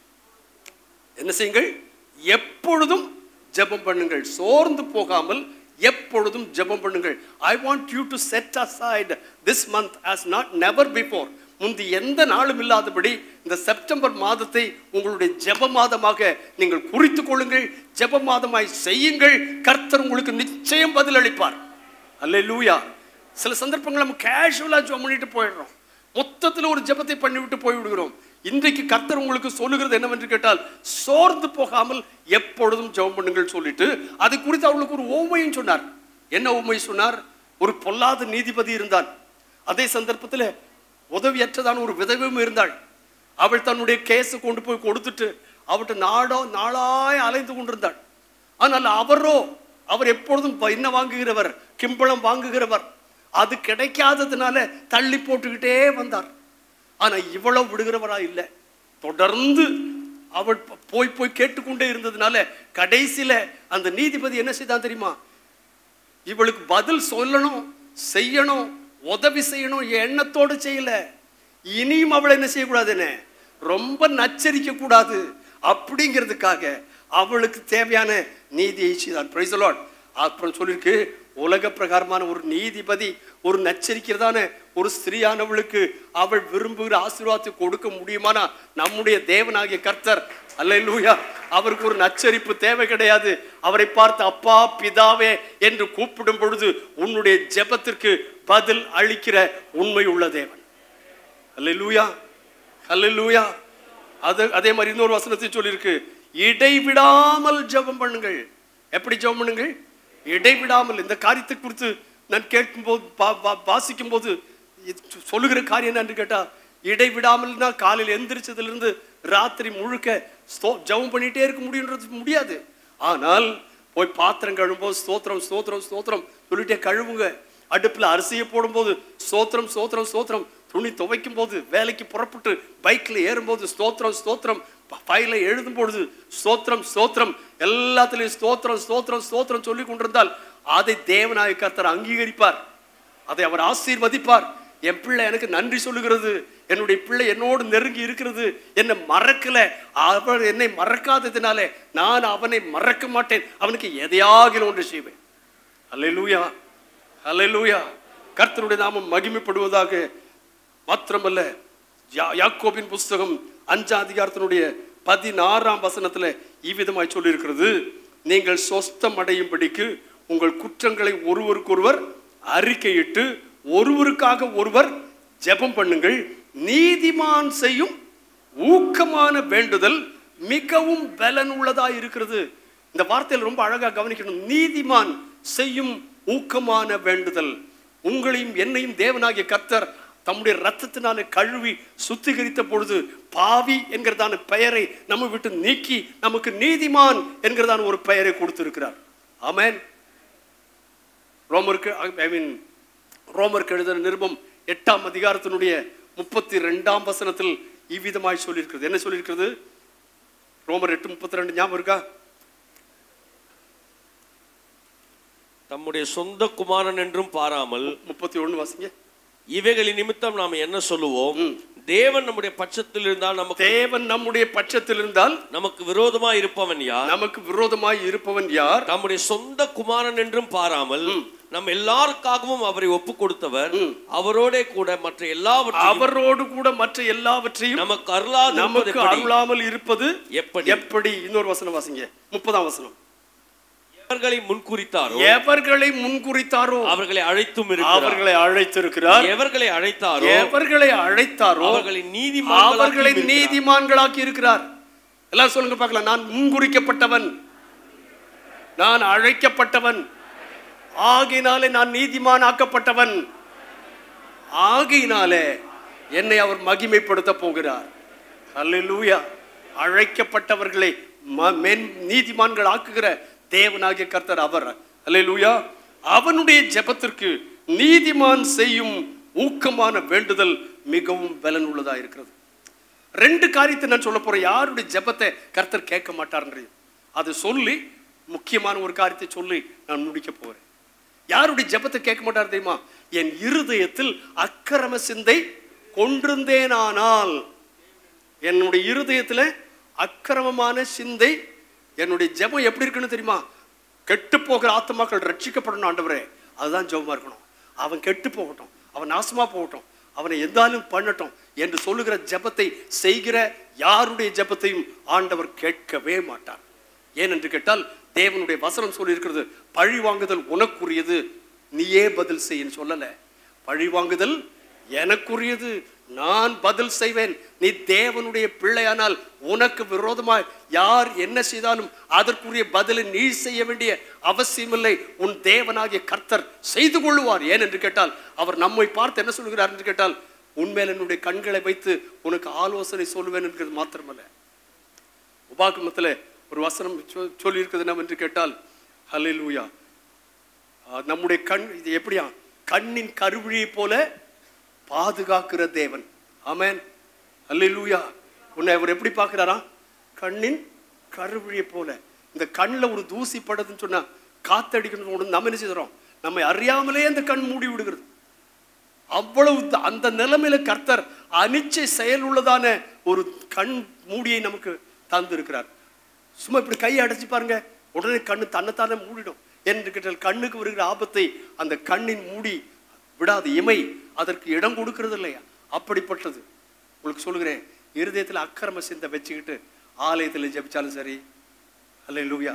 என்ன செய்யுங்கள் எப்பொழுதும் ஜெபம் பண்ணுங்கள் சோர்ந்து போகாமல் எப்பொழுதும் ஜெபம் பண்ணுங்கள் I want you to set aside this month as not never before முந்தி எந்த நாளும் இல்லாதபடி இந்த செப்டம்பர் மாதத்தை உங்களுடைய ஜெப மாதமாக நீங்கள் குறித்துக் கொள்ளுங்கள் ஜெப மாதமாய் செய்யுங்கள் கர்த்தர் உங்களுக்கு நிச்சயம் பதிலளிப்பார் அல்லேலூயா சில சந்தர்ப்பங்கள் நம்ம கேஷுவலாக ஜெபம் பண்ணிட்டு போயிடுறோம் மொத்தத்தில் ஒரு ஜெபத்தை பண்ணிவிட்டு போய்விடுகிறோம் இன்றைக்கு கர்த்தர் உங்களுக்கு சொல்லுகிறது என்னவென்று கேட்டால் சோர்ந்து போகாமல் எப்பொழுதும் ஜெபம் பண்ணுங்கள் சொல்லிட்டு அது குறித்து அவளுக்கு ஒரு ஓமையும் சொன்னார் என்ன ஓமை சொன்னார் ஒரு பொல்லாத நீதிபதி இருந்தான் அதே சந்தர்ப்பத்தில் உதவியற்றதான ஒரு விதவையும் இருந்தாள் அவள் தன்னுடைய கேஸை கொண்டு போய் கொடுத்துட்டு அவட்ட நாடோ நாளாய் அலைந்து கொண்டிருந்தாள் ஆனால் அவரோ அவர் எப்பொழுதும் என்ன வாங்குகிறவர் கிம்பளம் வாங்குகிறவர் அது கிடைக்காததுனால தள்ளி போட்டுக்கிட்டே வந்தார் ஆனா இவ்வளவு விடுகிறவரா இல்லை தொடர்ந்து அவள் ப- போய் போய் கேட்டுக்கொண்டே இருந்ததுனால கடைசியில அந்த நீதிபதி என்ன செய்தான் தெரியுமா இவளுக்கு பதில் சொல்லணும் செய்யணும் உதவி செய்யணும் எண்ணத்தோடு செய்யல இனியும் அவளை என்ன செய்யக்கூடாதுன்னு ரொம்ப நச்சரிக்க கூடாது அப்படிங்கிறதுக்காக அவளுக்கு தேவையான நீதியை செய்தான் பிரைஸ் லார்ட் அப்புறம் சொல்லியிருக்கு உலக பிரகாரமான ஒரு நீதிபதி ஒரு நச்சரிக்கிறதான ஒரு ஸ்திரீயானவளுக்கு அவள் விரும்புகிற ஆசீர்வாதத்தை கொடுக்க முடியுமானா நம்முடைய தேவனாகிய கர்த்தர் அல்லேலூயா அவருக்கு ஒரு நச்சரிப்பு தேவை கிடையாது அவரை பார்த்து அப்பா பிதாவே என்று கூப்பிடும் பொழுது உன்னுடைய ஜெபத்திற்கு பதில் அளிக்கிற உண்மை உள்ள தேவன் அல்லேலூயா அல்லேலூயா அது அதே மாதிரி இன்னொரு வசனத்தை சொல்லியிருக்கு இடைவிடாமல் ஜெபம் பண்ணுங்கள் எப்படி ஜெபம் பண்ணுங்கள் இடைவிடாமல் இந்த காரியத்தை குறித்து நான் கேட்கும்போது பா- பா- வாசிக்கும் போது இது சொ- சொல்லுகிற காரியம் என்னன்னு கேட்டா இடைவிடாமல்னா காலையில் எந்திரிச்சதுல இருந்து ராத்திரி முழுக்க ஸ்தோ- ஜெபம் பண்ணிட்டே இருக்க முடியுன்றது முடியாது ஆனால் போய் பாத்திரம் கழுவும்போது ஸ்தோத்திரம் ஸ்தோத்திரம் ஸ்தோத்திரம் சொல்லிட்டே கழுவுங்க அடுப்புல அரிசியை போடும்போது ஸ்தோத்திரம் ஸ்தோத்திரம் ஸ்தோத்திரம் துணி துவைக்கும் போது வேலைக்கு புறப்பட்டு பைக்ல ஏறும்போது ஸ்தோத்திரம் ஸ்தோத்திரம் ஃபைல எழுதும் பொழுது ஸ்தோத்திரம் ஸ்தோத்திரம் எல்லாத்துலயும் ஸ்தோத்திரம் ஸ்தோத்திரம் ஸ்தோத்திரம் சொல்லி கொண்டிருந்தால் அதை தேவநாய கர்த்தர் அங்கீகரிப்பார் அதை அவர் ஆசீர்வதிப்பார் என் பிள்ளை எனக்கு நன்றி சொல்லுகிறது என்னுடைய பிள்ளை என்னோடு நெருங்கி இருக்கிறது என்னை மறக்கல அவர் என்னை மறக்காததினாலே நான் அவனை மறக்க மாட்டேன் அவனுக்கு எதையாகிலும் ஒன்று செய்வேன் அல்லேலூயா அல்லேலூயா கர்த்தருடைய நாமம் மகிமைப்படுவதாக மாத்திரமல்ல யா- யாக்கோபின் புஸ்தகம் அஞ்சாம் அதிகாரத்தினுடைய பதினாறாம் வசனத்துல இவ்விதமாய் சொல்லியிருக்கிறது நீங்கள் சொஸ்தம் அடையும்படிக்கு உங்கள் குற்றங்களை ஒருவருக்கொருவர் அறிக்கையிட்டு ஒருவருக்காக ஒருவர் ஜெபம் பண்ணுங்கள் நீதிமான் செய்யும் ஊக்கமான வேண்டுதல் மிகவும் பலன் உள்ளதா இருக்கிறது இந்த வார்த்தையில் ரொம்ப அழகா கவனிக்கணும் நீதிமான் செய்யும் ஊக்கமான வேண்டுதல் உங்களையும் என்னையும் தேவனாகிய கர்த்தர் தம்முடைய ரத்தத்தினால கழுவி சுத்திகரித்த பொழுது பாவி என்கிறதான பெயரை நம்ம விட்டு நீக்கி நமக்கு நீதிமான் என்கிறதான ஒரு பெயரை கொடுத்திருக்கிறார் ஆமென் ரோமருக்கு ஐ மீன் ரோமருக்கு எழுதின நிருபம் எட்டாம் அதிகாரத்தினுடைய முப்பத்தி ரெண்டாம் வசனத்தில் இவ்விதமாய் சொல்லியிருக்கிறது என்ன சொல்லியிருக்கிறது ரோமர் எட்டு முப்பத்தி ரெண்டு ஞாபகம் இருக்கா தம்முடைய சொந்த குமாரன் என்றும் பாராமல் முப்பத்தி ஒண்ணு வாசிங்க இவைகளின் நிமித்தம் நாம் என்ன சொல்லுவோம் ம். தேவன் நம்முடைய பட்சத்தில் இருந்தால் நமக்கு தேவன் நம்முடைய பட்சத்தில் இருந்தால் நமக்கு விரோதமாய் இருப்பவன் யார் நமக்கு விரோதமாய் இருப்பவன் யார் தம்முடைய சொந்த குமாரன் என்றும் பாராமல் நம் எல்லாருக்காகவும் அவரை ஒப்பு கொடுத்தவர் அவரோட கூட மற்ற எல்லாவற்றையும் அவரோடு கூட மற்ற எல்லாவற்றையும் நமக்கு அருளாது நமக்கு அருளாமல் இருப்பது எப்படி எப்படி இன்னொரு வசனம் வாசிங்க முப்பதாம் வசனம் எவர்களை முன்குறித்தாரோ எவர்களை முன்குறித்தாரோ அவர்களை அழைத்தும் இருக்கிறார் அவர்களை அழைத்திருக்கிறார் எவர்களை அழைத்தாரோ எவர்களை அழைத்தாரோ அவர்களை அவர்களை நீதிமான்களாக்கி நீதிமான்களாக்கி இருக்கிறார் எல்லாம் சொல்லுங்க பார்க்கலாம் நான் முன்குறிக்கப்பட்டவன் நான் அழைக்கப்பட்டவன் ஆகையினாலே நான் நீதிமான் ஆக்கப்பட்டவன் ஆகையினாலே என்னை அவர் மகிமைப்படுத்த போகிறார் அல்லேலூயா அழைக்கப்பட்டவர்களை ம- மென் நீதிமான்கள் ஆக்குகிற தேவனாகிய கர்த்தர் அவர் அல்லேலூயா அவனுடைய ஜெபத்திற்கு நீதிமான் செய்யும் ஊக்கமான வேண்டுதல் மிகவும் பலன் உள்ளதா இருக்கிறது ரெண்டு காரியத்தை நான் சொல்ல போறேன் யாருடைய ஜெபத்தை கர்த்தர் கேட்க மாட்டார்ன்றது அது சொல்லி முக்கியமான ஒரு காரியத்தை சொல்லி நான் முடிக்க போறேன் யாருடைய ஜெபத்தை கேட்க மாட்டார் தெரியுமா என் இருதயத்தில் அக்கிரம சிந்தை கொண்டிருந்தேனானால் என்னுடைய இருதயத்துல அக்கிரமமான சிந்தை என்னுடைய ஜெபம் எப்படி இருக்குன்னு தெரியுமா கெட்டு போகிற ஆத்மாக்கள் ரட்சிக்கப்படணும் ஆண்டவரே அதுதான் ஜெபமா இருக்கணும் அவன் கெட்டு போகட்டும் அவன் நாசமா போகட்டும் அவனை எந்தாலும் பண்ணட்டும் என்று சொல்லுகிற ஜெபத்தை செய்கிற யாருடைய ஜெபத்தையும் ஆண்டவர் கேட்கவே மாட்டார் ஏனென்று கேட்டால் தேவனுடைய வசனம் சொல்லி இருக்கிறது பழி வாங்குதல் உனக்குரியது நீயே பதில் செய்யன்னு சொல்லல பழி வாங்குதல் எனக்குரியது நான் பதில் செய்வேன் நீ தேவனுடைய பிள்ளையானால் உனக்கு விரோதமாய் யார் என்ன செய்தாலும் அதற்குரிய பதிலை நீ செய்ய வேண்டிய அவசியமில்லை உன் தேவனாகிய கர்த்தர் செய்து கொள்ளுவார் ஏன் என்று கேட்டால் அவர் நம்மை பார்த்து என்ன சொல்கிறார் என்று கேட்டால் உன்மேல் என்னுடைய கண்களை வைத்து உனக்கு ஆலோசனை சொல்லுவேன் என்கிறது மாத்திரமல்ல உபாகமத்துல ஒரு வசனம் சொ- சொல்லியிருக்கிறது என்ன என்று கேட்டால் ஹalleluya ஆஹ் நம்முடைய கண் இது எப்படியா கண்ணின் கருவிழியை போல பாதுகாக்கிற தேவன் ஆமென் ஹalleluya உன்னை அவர் எப்படி பார்க்கிறாரா கண்ணின் கருவிழியை போல இந்த கண்ணில் ஒரு தூசி படுதுன்னு சொன்னா காத்தடிக்கணும் உடனே நம்ம என்ன செய்கிறோம் நம்மை அறியாமலே அந்த கண் மூடி விடுகிறது அவ்வளவு த- அந்த நிலைமையில கர்த்தர் அனிச்சை செயல் உள்ளதான ஒரு கண் மூடியை நமக்கு தந்திருக்கிறார் சும்மா இப்படி கையை அடைச்சு பாருங்க உடனே கண்ணு தன்னைத்தானே மூடிடும் என்று கேட்டால் கண்ணுக்கு வருகிற ஆபத்தை அந்த கண்ணின் மூடி விடாது இமை அதற்கு இடம் கொடுக்கிறது இல்லையா அப்படிப்பட்டது உங்களுக்கு சொல்லுகிறேன் இருதயத்தில் அக்கிரம சிந்தை வச்சுக்கிட்டு ஆலயத்தில் ஜெபிச்சாலும் சரி அல்ல லூயா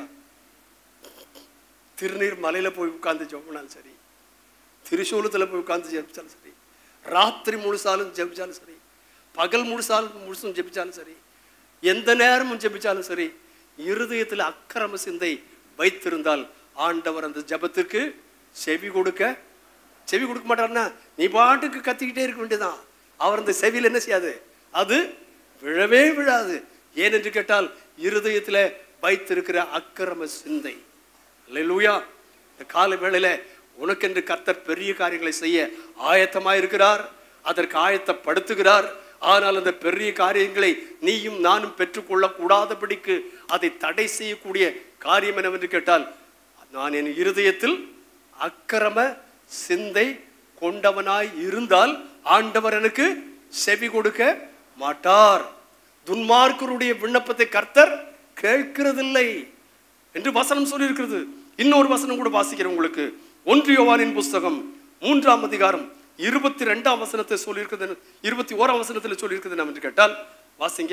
திருநீர் மலையில போய் உட்கார்ந்து ஜெபினாலும் சரி திரிசூலத்தில் போய் உட்கார்ந்து ஜெபிச்சாலும் சரி ராத்திரி முழுசாலும் ஜெபிச்சாலும் சரி பகல் முழுசாலும் முழுசும் ஜெபிச்சாலும் சரி எந்த நேரமும் ஜெபிச்சாலும் சரி இருதயத்தில் அக்கிரம சிந்தை வைத்திருந்தால் ஆண்டவர் அந்த ஜெபத்திற்கு செவி கொடுக்க செவி கொடுக்க மாட்டாருன்னா நீ பாட்டுக்கு கத்திக்கிட்டே இருக்க வேண்டியதான் அவர் அந்த செவியில் என்ன செய்யாது அது விழவே விழாது ஏனென்று கேட்டால் இருதயத்தில் வைத்திருக்கிற அக்கிரம சிந்தை அல்லேலூயா இந்த கால வேளையில உனக்கென்று கர்த்தர் பெரிய காரியங்களை செய்ய ஆயத்தமாக இருக்கிறார் அதற்கு ஆயத்தப்படுத்துகிறார் ஆனால் அந்த பெரிய காரியங்களை நீயும் நானும் பெற்றுக்கொள்ள கூடாதபடிக்கு அதை தடை செய்யக்கூடிய காரியம் என்னவென்று கேட்டால் நான் என் இருதயத்தில் அக்கிரம சிந்தை கொண்டவனாய் இருந்தால் ஆண்டவர் எனக்கு செவி கொடுக்க மாட்டார் துன்மார்க்கருடைய விண்ணப்பத்தை கர்த்தர் கேட்கிறதில்லை என்று வசனம் சொல்லியிருக்கிறது இன்னொரு வசனம் கூட வாசிக்கிறேன் உங்களுக்கு ஒன்று யோவானின் புஸ்தகம் மூன்றாம் அதிகாரம் இருபத்தி ரெண்டாம் வசனத்தை சொல்லியிருக்கிறது இருபத்தி ஓராம் வசனத்தில் சொல்லியிருக்கிறது நம்ம என்று கேட்டால் வாசிங்க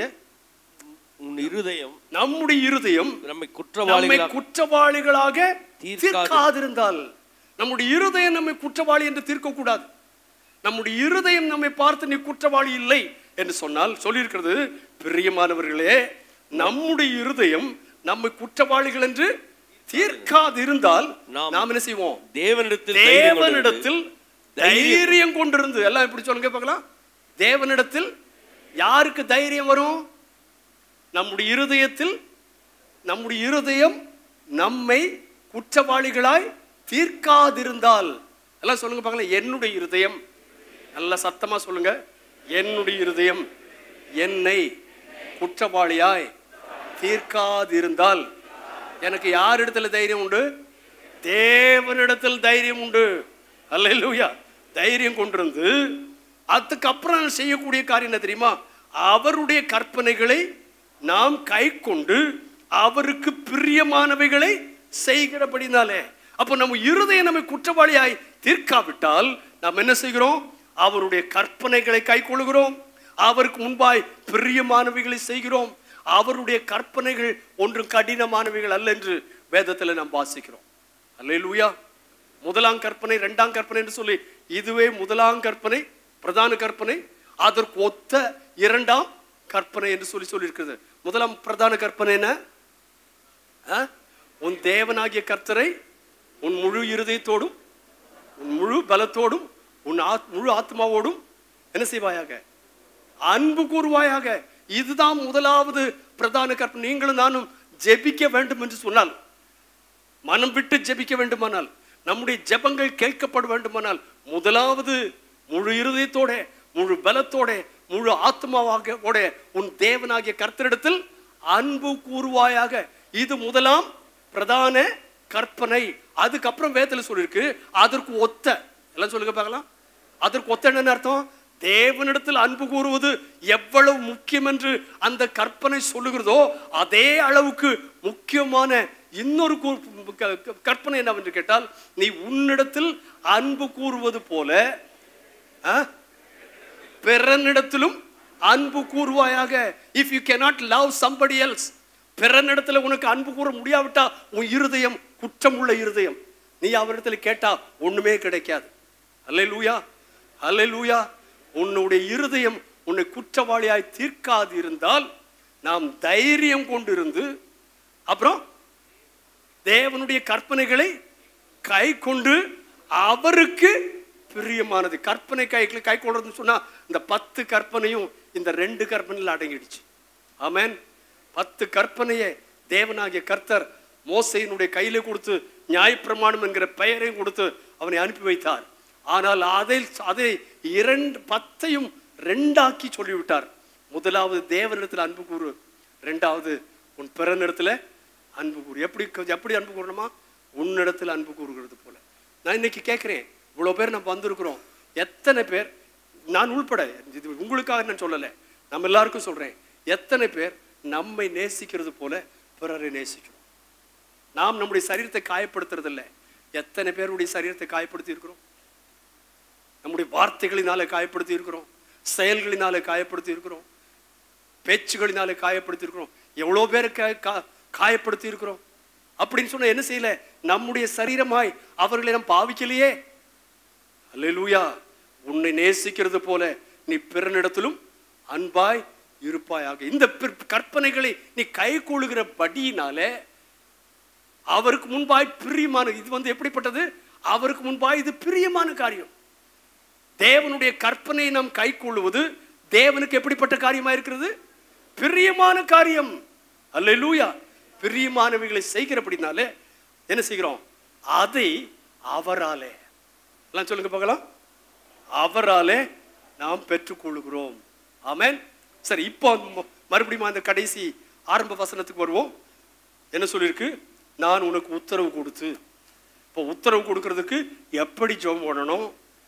உன் இருதயம் நம்முடைய இருதயம் நம்மை நம்மை குற்றவாளிகளாக குற்றவாளிகளாக தீர்க்காது. தீர்க்காதிருந்தால் நம்முடைய இருதயம் நம்மை குற்றவாளி என்று தீர்க்க கூடாது நம்முடைய இருதயம் நம்மை பார்த்து நீ குற்றவாளி இல்லை என்று சொன்னால் சொல்லியிருக்கிறது பிரியமானவர்களே நம்முடைய இருதயம் நம்மை குற்றவாளிகள் என்று தீர்க்காதிருந்தால் நாம் நாம் என்ன செய்வோம் தேவனிடத்தில் தைரியம் கொண்டிருந்து தேவனிடத்தில் தைரியம் கொண்டிருந்து எல்லாம் எப்படி சொல்லுங்க பார்க்கலாம் தேவனிடத்தில் யாருக்கு தைரியம் வரும் நம்முடைய இருதயத்தில் நம்முடைய இருதயம் நம்மை குற்றவாளிகளாய் தீர்க்காதிருந்தால் எல்லாம் சொல்லுங்க பார்க்கலாம் என்னுடைய இருதயம் நல்ல சத்தமா சொல்லுங்க என்னுடைய இருதயம் என்னை குற்றவாளியாய் தீர்க்காதிருந்தால் எனக்கு யார் இடத்துல தைரியம் உண்டு தேவனிடத்தில் தைரியம் உண்டு அல்லேலூயா தைரியம் கொண்டிருந்து அதுக்கப்புறம் நான் செய்யக்கூடிய காரியம் என்ன தெரியுமா அவருடைய கற்பனைகளை நாம் கை கொண்டு அவருக்கு பிரியமானவைகளை செய்கிறபடினாலே அப்போ நம்ம இருதயம் நம்மை குற்றவாளியாய் தீர்க்காவிட்டால் நாம் என்ன செய்கிறோம் அவருடைய கற்பனைகளை கை கொள்கிறோம் அவருக்கு முன்பாய் பிரியமானவைகளை செய்கிறோம் அவருடைய கற்பனைகள் ஒன்றும் கடினமானவைகள் அல்ல என்று வேதத்தில் நாம் வாசிக்கிறோம் அல்லேலூயா முதலாம் கற்பனை இரண்டாம் கற்பனை என்று சொல்லி இதுவே முதலாம் கற்பனை பிரதான கற்பனை அதற்கு ஒத்த இரண்டாம் கற்பனை என்று சொல்லி சொல்லியிருக்கிறது முதலாம் பிரதான கற்பனை என்ன ஆ? உன் தேவனாகிய கர்த்தரை உன் முழு இருதயத்தோடும் உன் முழு பலத்தோடும் உன் ஆத்- முழு ஆத்மாவோடும் என்ன செய்வாயாக அன்பு கூறுவாயாக இதுதான் முதலாவது பிரதான கற்பனை நீங்களும் நானும் ஜெபிக்க வேண்டும் என்று சொன்னால் மனம் விட்டு ஜெபிக்க வேண்டுமானால் நம்முடைய ஜெபங்கள் கேட்கப்பட வேண்டுமானால் முதலாவது முழு இருதயத்தோட முழு பலத்தோட முழு ஆத்மாவாக ஓட உன் தேவனாகிய கர்த்தரிடத்தில் அன்பு கூறுவாயாக இது முதலாம் பிரதான கற்பனை அதுக்கப்புறம் வேதத்தில் சொல்லியிருக்கு அதற்கு ஒத்த எல்லாம் சொல்லுங்க பார்க்கலாம் அதற்கு ஒத்த என்னன்னு அர்த்தம் தேவனிடத்தில் அன்பு கூறுவது எவ்வளவு முக்கியம் என்று அந்த கற்பனை சொல்லுகிறதோ அதே அளவுக்கு முக்கியமான இன்னொரு கூ- க- க- கற்பனை என்னவென்று கேட்டால் நீ உன்னிடத்தில் அன்பு கூறுவது போல ஆ? பிறனிடத்திலும் அன்பு கூறுவாயாக if you cannot love somebody else பிறனிடத்துல உனக்கு அன்பு கூற முடியாவிட்டா உன் இருதயம் குற்றம் உள்ள இருதயம் நீ அவரிடத்துல கேட்டா ஒண்ணுமே கிடைக்காது அல்லே லூயா அல்லே லூயா உன்னுடைய இருதயம் உன்னை குற்றவாளியாய் தீர்க்காது இருந்தால் நாம் தைரியம் கொண்டிருந்து அப்புறம் தேவனுடைய கற்பனைகளை கை கொண்டு அவருக்கு பிரியமானது கற்பனை கை கை கொள்றதுன்னு சொன்னா இந்த பத்து கற்பனையும் இந்த ரெண்டு கற்பனையில் அடங்கிடுச்சு ஆமென் பத்து கற்பனையை தேவனாகிய கர்த்தர் மோசையினுடைய கையில கொடுத்து நியாயப்பிரமாணம் என்கிற பெயரையும் கொடுத்து அவனை அனுப்பி வைத்தார் ஆனால் அதை அதை இரண்டு பத்தையும் ரெண்டாக்கி சொல்லிவிட்டார் முதலாவது தேவனிடத்தில் அன்பு கூறு ரெண்டாவது உன் பிறனிடத்துல அன்பு கூறு எப்படி எப்படி அன்பு கூறணுமா உன்னிடத்தில் அன்பு கூறுகிறது போல நான் இன்னைக்கு கேட்குறேன் இவ்வளோ பேர் நம்ம வந்திருக்கிறோம் எத்தனை பேர் நான் உள்பட இது உங்களுக்காக நான் சொல்லலை நம்ம எல்லாருக்கும் சொல்றேன் எத்தனை பேர் நம்மை நேசிக்கிறது போல பிறரை நேசிக்கிறோம் நாம் நம்முடைய சரீரத்தை காயப்படுத்துறது இல்லை எத்தனை பேருடைய சரீரத்தை காயப்படுத்தி இருக்கிறோம் நம்முடைய வார்த்தைகளினாலே காயப்படுத்தி இருக்கிறோம் செயல்களினாலே காயப்படுத்தி இருக்கிறோம் பேச்சுகளினாலே காயப்படுத்தி இருக்கிறோம் எவ்வளோ பேரை கா- கா- காயப்படுத்தி இருக்கிறோம் அப்படின்னு சொன்னா என்ன செய்யல நம்முடைய சரீரமாய் அவர்களை நாம் பாவிக்கலையே அல்லேலூயா உன்னை நேசிக்கிறது போல நீ பிறனிடத்திலும் அன்பாய் இருப்பாயாக இந்த பிற்- கற்பனைகளை நீ கை கொள்ளுகிற படியினாலே அவருக்கு முன்பாய் பிரியமான இது வந்து எப்படிப்பட்டது அவருக்கு முன்பாக இது பிரியமான காரியம் தேவனுடைய கற்பனையை நாம் கைக்கொள்ளுவது தேவனுக்கு எப்படிப்பட்ட காரியமா இருக்கிறது பிரியமான காரியம் அல்லேலூயா பிரியமானவைகளை செய்கிறபடினாலே என்ன செய்கிறோம் அதை அவராலே எல்லாம் சொல்லுங்க பார்க்கலாம் அவராலே நாம் பெற்றுக்கொள்கிறோம் ஆமென் சரி இப்போ ம- மறுபடியும் அந்த கடைசி ஆரம்ப வசனத்துக்கு வருவோம் என்ன சொல்லியிருக்கு நான் உனக்கு உத்தரவு கொடுத்து இப்போ உத்தரவு கொடுக்கறதுக்கு எப்படி ஜெபம் பண்ணணும்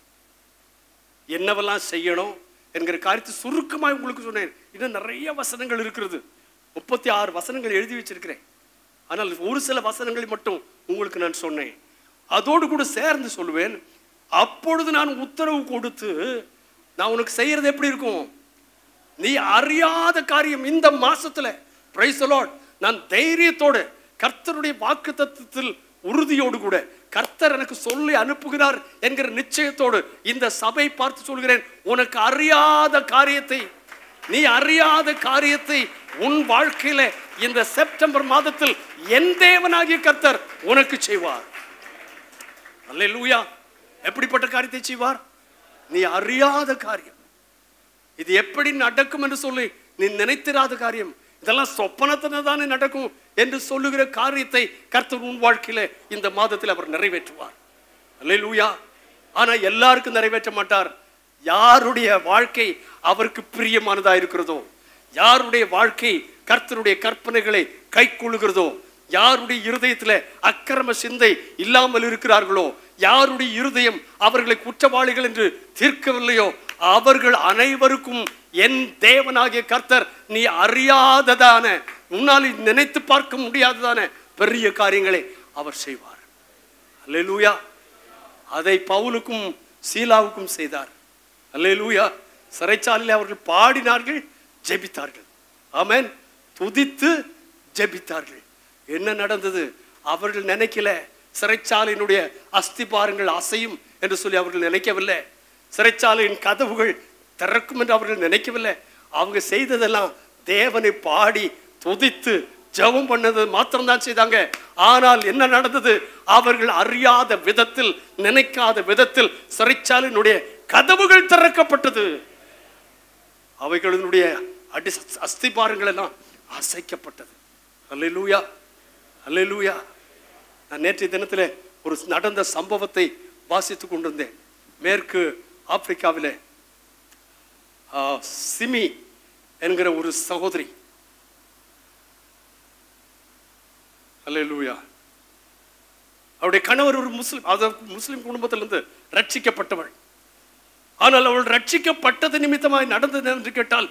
என்னவெல்லாம் செய்யணும் என்கிற காரியத்தை சுருக்கமாக உங்களுக்கு சொன்னேன் இன்னும் நிறைய வசனங்கள் இருக்கிறது முப்பத்தி ஆறு வசனங்கள் எழுதி வச்சிருக்கிறேன் ஆனால் ஒரு சில வசனங்களை மட்டும் உங்களுக்கு நான் சொன்னேன் அதோடு கூட சேர்ந்து சொல்லுவேன் அப்பொழுது நான் உத்தரவு கொடுத்து நான் உனக்கு செய்யறது எப்படி இருக்கும் நீ அறியாத காரியம் இந்த மாசத்துல பிரைஸ் லார்ட் நான் தைரியத்தோடு கர்த்தருடைய வாக்கு தத்துவத்தில் உறுதியோடு கூட கர்த்தர் எனக்கு சொல்லி அனுப்புகிறார் என்கிற நிச்சயத்தோடு இந்த சபை பார்த்து சொல்கிறேன் உனக்கு அறியாத காரியத்தை நீ அறியாத காரியத்தை உன் வாழ்க்கையில இந்த செப்டம்பர் மாதத்தில் என் தேவனாகிய கர்த்தர் உனக்கு செய்வார் அல்லேலூயா எப்படிப்பட்ட காரியத்தை செய்வார் நீ அறியாத காரியம் இது எப்படி நடக்கும் என்று சொல்லி நீ நினைத்திராத காரியம் இதெல்லாம் சொப்பனத்தின தானே நடக்கும் என்று சொல்லுகிற காரியத்தை கர்த்தர் உன் வாழ்க்கையில இந்த மாதத்தில் அவர் நிறைவேற்றுவார் அல்லேலூயா ஆனா எல்லாருக்கும் நிறைவேற்ற மாட்டார் யாருடைய வாழ்க்கை அவருக்கு பிரியமானதா இருக்கிறதோ யாருடைய வாழ்க்கை கர்த்தருடைய கற்பனைகளை கைக்கொள்ளுகிறதோ யாருடைய இருதயத்துல அக்கிரம சிந்தை இல்லாமல் இருக்கிறார்களோ யாருடைய இருதயம் அவர்களை குற்றவாளிகள் என்று தீர்க்கவில்லையோ அவர்கள் அனைவருக்கும் என் தேவனாகிய கர்த்தர் நீ அறியாததான உன்னால் நினைத்து பார்க்க முடியாததான பெரிய காரியங்களை அவர் செய்வார் அல்லேலூயா அதை பவுலுக்கும் சீலாவுக்கும் செய்தார் அல்லேலூயா சிறைச்சாலையில் அவர்கள் பாடினார்கள் ஜெபித்தார்கள் ஆமென் துதித்து ஜெபித்தார்கள் என்ன நடந்தது அவர்கள் நினைக்கல சிறைச்சாலையினுடைய அஸ்திபாரங்கள் அசையும் என்று சொல்லி அவர்கள் நினைக்கவில்லை சிறைச்சாலையின் கதவுகள் திறக்கும் என்று அவர்கள் நினைக்கவில்லை அவங்க செய்ததெல்லாம் தேவனை பாடி துதித்து ஜெபம் பண்ணது மாத்திரம்தான் செய்தாங்க ஆனால் என்ன நடந்தது அவர்கள் அறியாத விதத்தில் நினைக்காத விதத்தில் சிறைச்சாலையினுடைய கதவுகள் திறக்கப்பட்டது அவைகளினுடைய அடி அஸ்திபாரங்கள் எல்லாம் அசைக்கப்பட்டது அல்லேலூயா அல்லேலூயா நான் நேற்றைய தினத்தில் ஒரு நடந்த சம்பவத்தை வாசித்துக் கொண்டிருந்தேன் மேற்கு ஆப்பிரிக்காவிலே ஆ, சிமி என்கிற ஒரு சகோதரி அல்லேலூயா அவருடைய கணவர் ஒரு முஸ்லிம் அதாவது முஸ்லிம் குடும்பத்திலிருந்து ரட்சிக்கப்பட்டவள் ஆனால் அவள் ரட்சிக்கப்பட்டது நிமித்தமாய் நடந்தது என்று கேட்டால்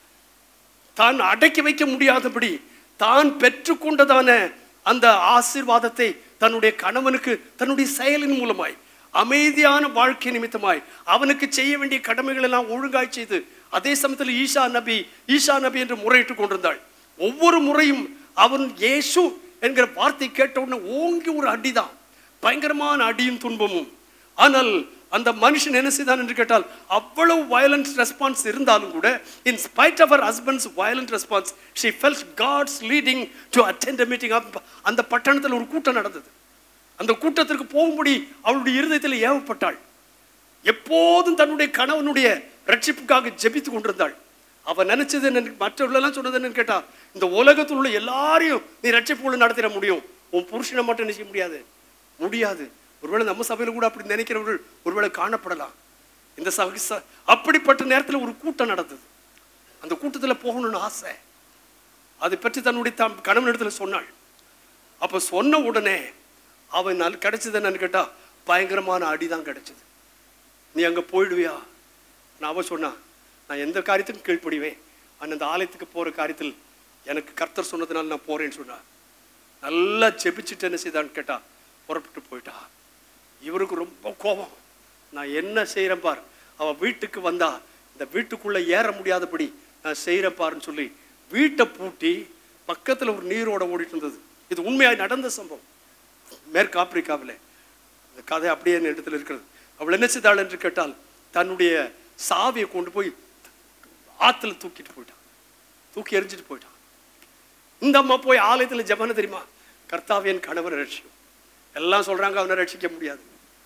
தான் அடக்கி வைக்க முடியாதபடி தான் பெற்றுக்கொண்டதான அந்த ஆசீர்வாதத்தை தன்னுடைய கணவனுக்கு தன்னுடைய செயலின் மூலமாய் அமைதியான வாழ்க்கை நிமித்தமாய் அவனுக்கு செய்ய வேண்டிய கடமைகள் எல்லாம் ஒழுங்காய் செய்து அதே சமயத்தில் ஈஷா நபி ஈஷா நபி என்று முறையிட்டுக் கொண்டிருந்தாள் ஒவ்வொரு முறையும் அவன் இயேசு என்கிற வார்த்தை கேட்ட உடனே ஓங்கி ஒரு அடிதான் பயங்கரமான அடியும் துன்பமும் ஆனால் அந்த மனுஷன் என்ன செய்தான் என்று கேட்டால் அவ்வளவு வயலண்ட் ரெஸ்பான்ஸ் இருந்தாலும் கூட in spite of her husband's violent response she felt God's leading to attend meeting அந்த பட்டணத்தில் ஒரு கூட்டம் நடந்தது அந்த கூட்டத்திற்கு போகும்படி அவளுடைய இருதயத்தில் ஏவப்பட்டாள் எப்போதும் தன்னுடைய கணவனுடைய ரட்சிப்புக்காக ஜெபித்து கொண்டிருந்தாள் அவ நினைச்சது என்ன மற்றவர்களெல்லாம் சொன்னது என்னன்னு கேட்டா இந்த உலகத்தில் உள்ள எல்லாரையும் நீ ரட்சிப்புகளை நடத்திட முடியும் உன் புருஷனை மட்டும் நினைக்க முடியாது முடியாது ஒருவேளை நம்ம சபையில கூட அப்படி நினைக்கிறவர்கள் ஒருவேளை காணப்படலாம் இந்த சபை ச- அப்படிப்பட்ட நேரத்தில் ஒரு கூட்டம் நடந்தது அந்த கூட்டத்தில் போகணும்னு ஆசை அதை பற்றி தன்னுடைய தம் கணவனிடத்துல சொன்னாள் அப்ப சொன்ன உடனே அவன் நல் கிடைச்சது என்னன்னு கேட்டா பயங்கரமான அடிதான் கிடைச்சது நீ அங்க போயிடுவியா நான் அவ சொன்னா நான் எந்த காரியத்துக்கும் கீழ்ப்படிவேன் ஆனா அந்த ஆலயத்துக்கு போற காரியத்தில் எனக்கு கர்த்தர் சொன்னதுனால நான் போறேன்னு சொன்னா நல்லா ஜெபிச்சுட்டு என்ன செய்தான்னு கேட்டா புறப்பட்டு போயிட்டா இவருக்கு ரொம்ப கோபம் நான் என்ன செய்கிறேன் பார் அவ வீட்டுக்கு வந்தா இந்த வீட்டுக்குள்ள ஏற முடியாதபடி நான் செய்கிறேன் பாருன்னு சொல்லி வீட்டை பூட்டி பக்கத்துல ஒரு நீரோட ஓடிட்டு இருந்தது இது உண்மையாய் நடந்த சம்பவம் மேற்கு ஆப்பிரிக்காவில் இந்த கதை அப்படியே என் இடத்துல இருக்கிறது அவள் என்ன செய்தாள் என்று கேட்டால் தன்னுடைய சாவியை கொண்டு போய் ஆத்துல தூக்கிட்டு போயிட்டான் தூக்கி எறிஞ்சிட்டு போயிட்டான் இந்த அம்மா போய் ஆலயத்துல ஜெபன தெரியுமா கர்த்தாவே என் கணவனை ரட்சிக்கும் எல்லாம் சொல்றாங்க அவனை ரட்சிக்க முடியாது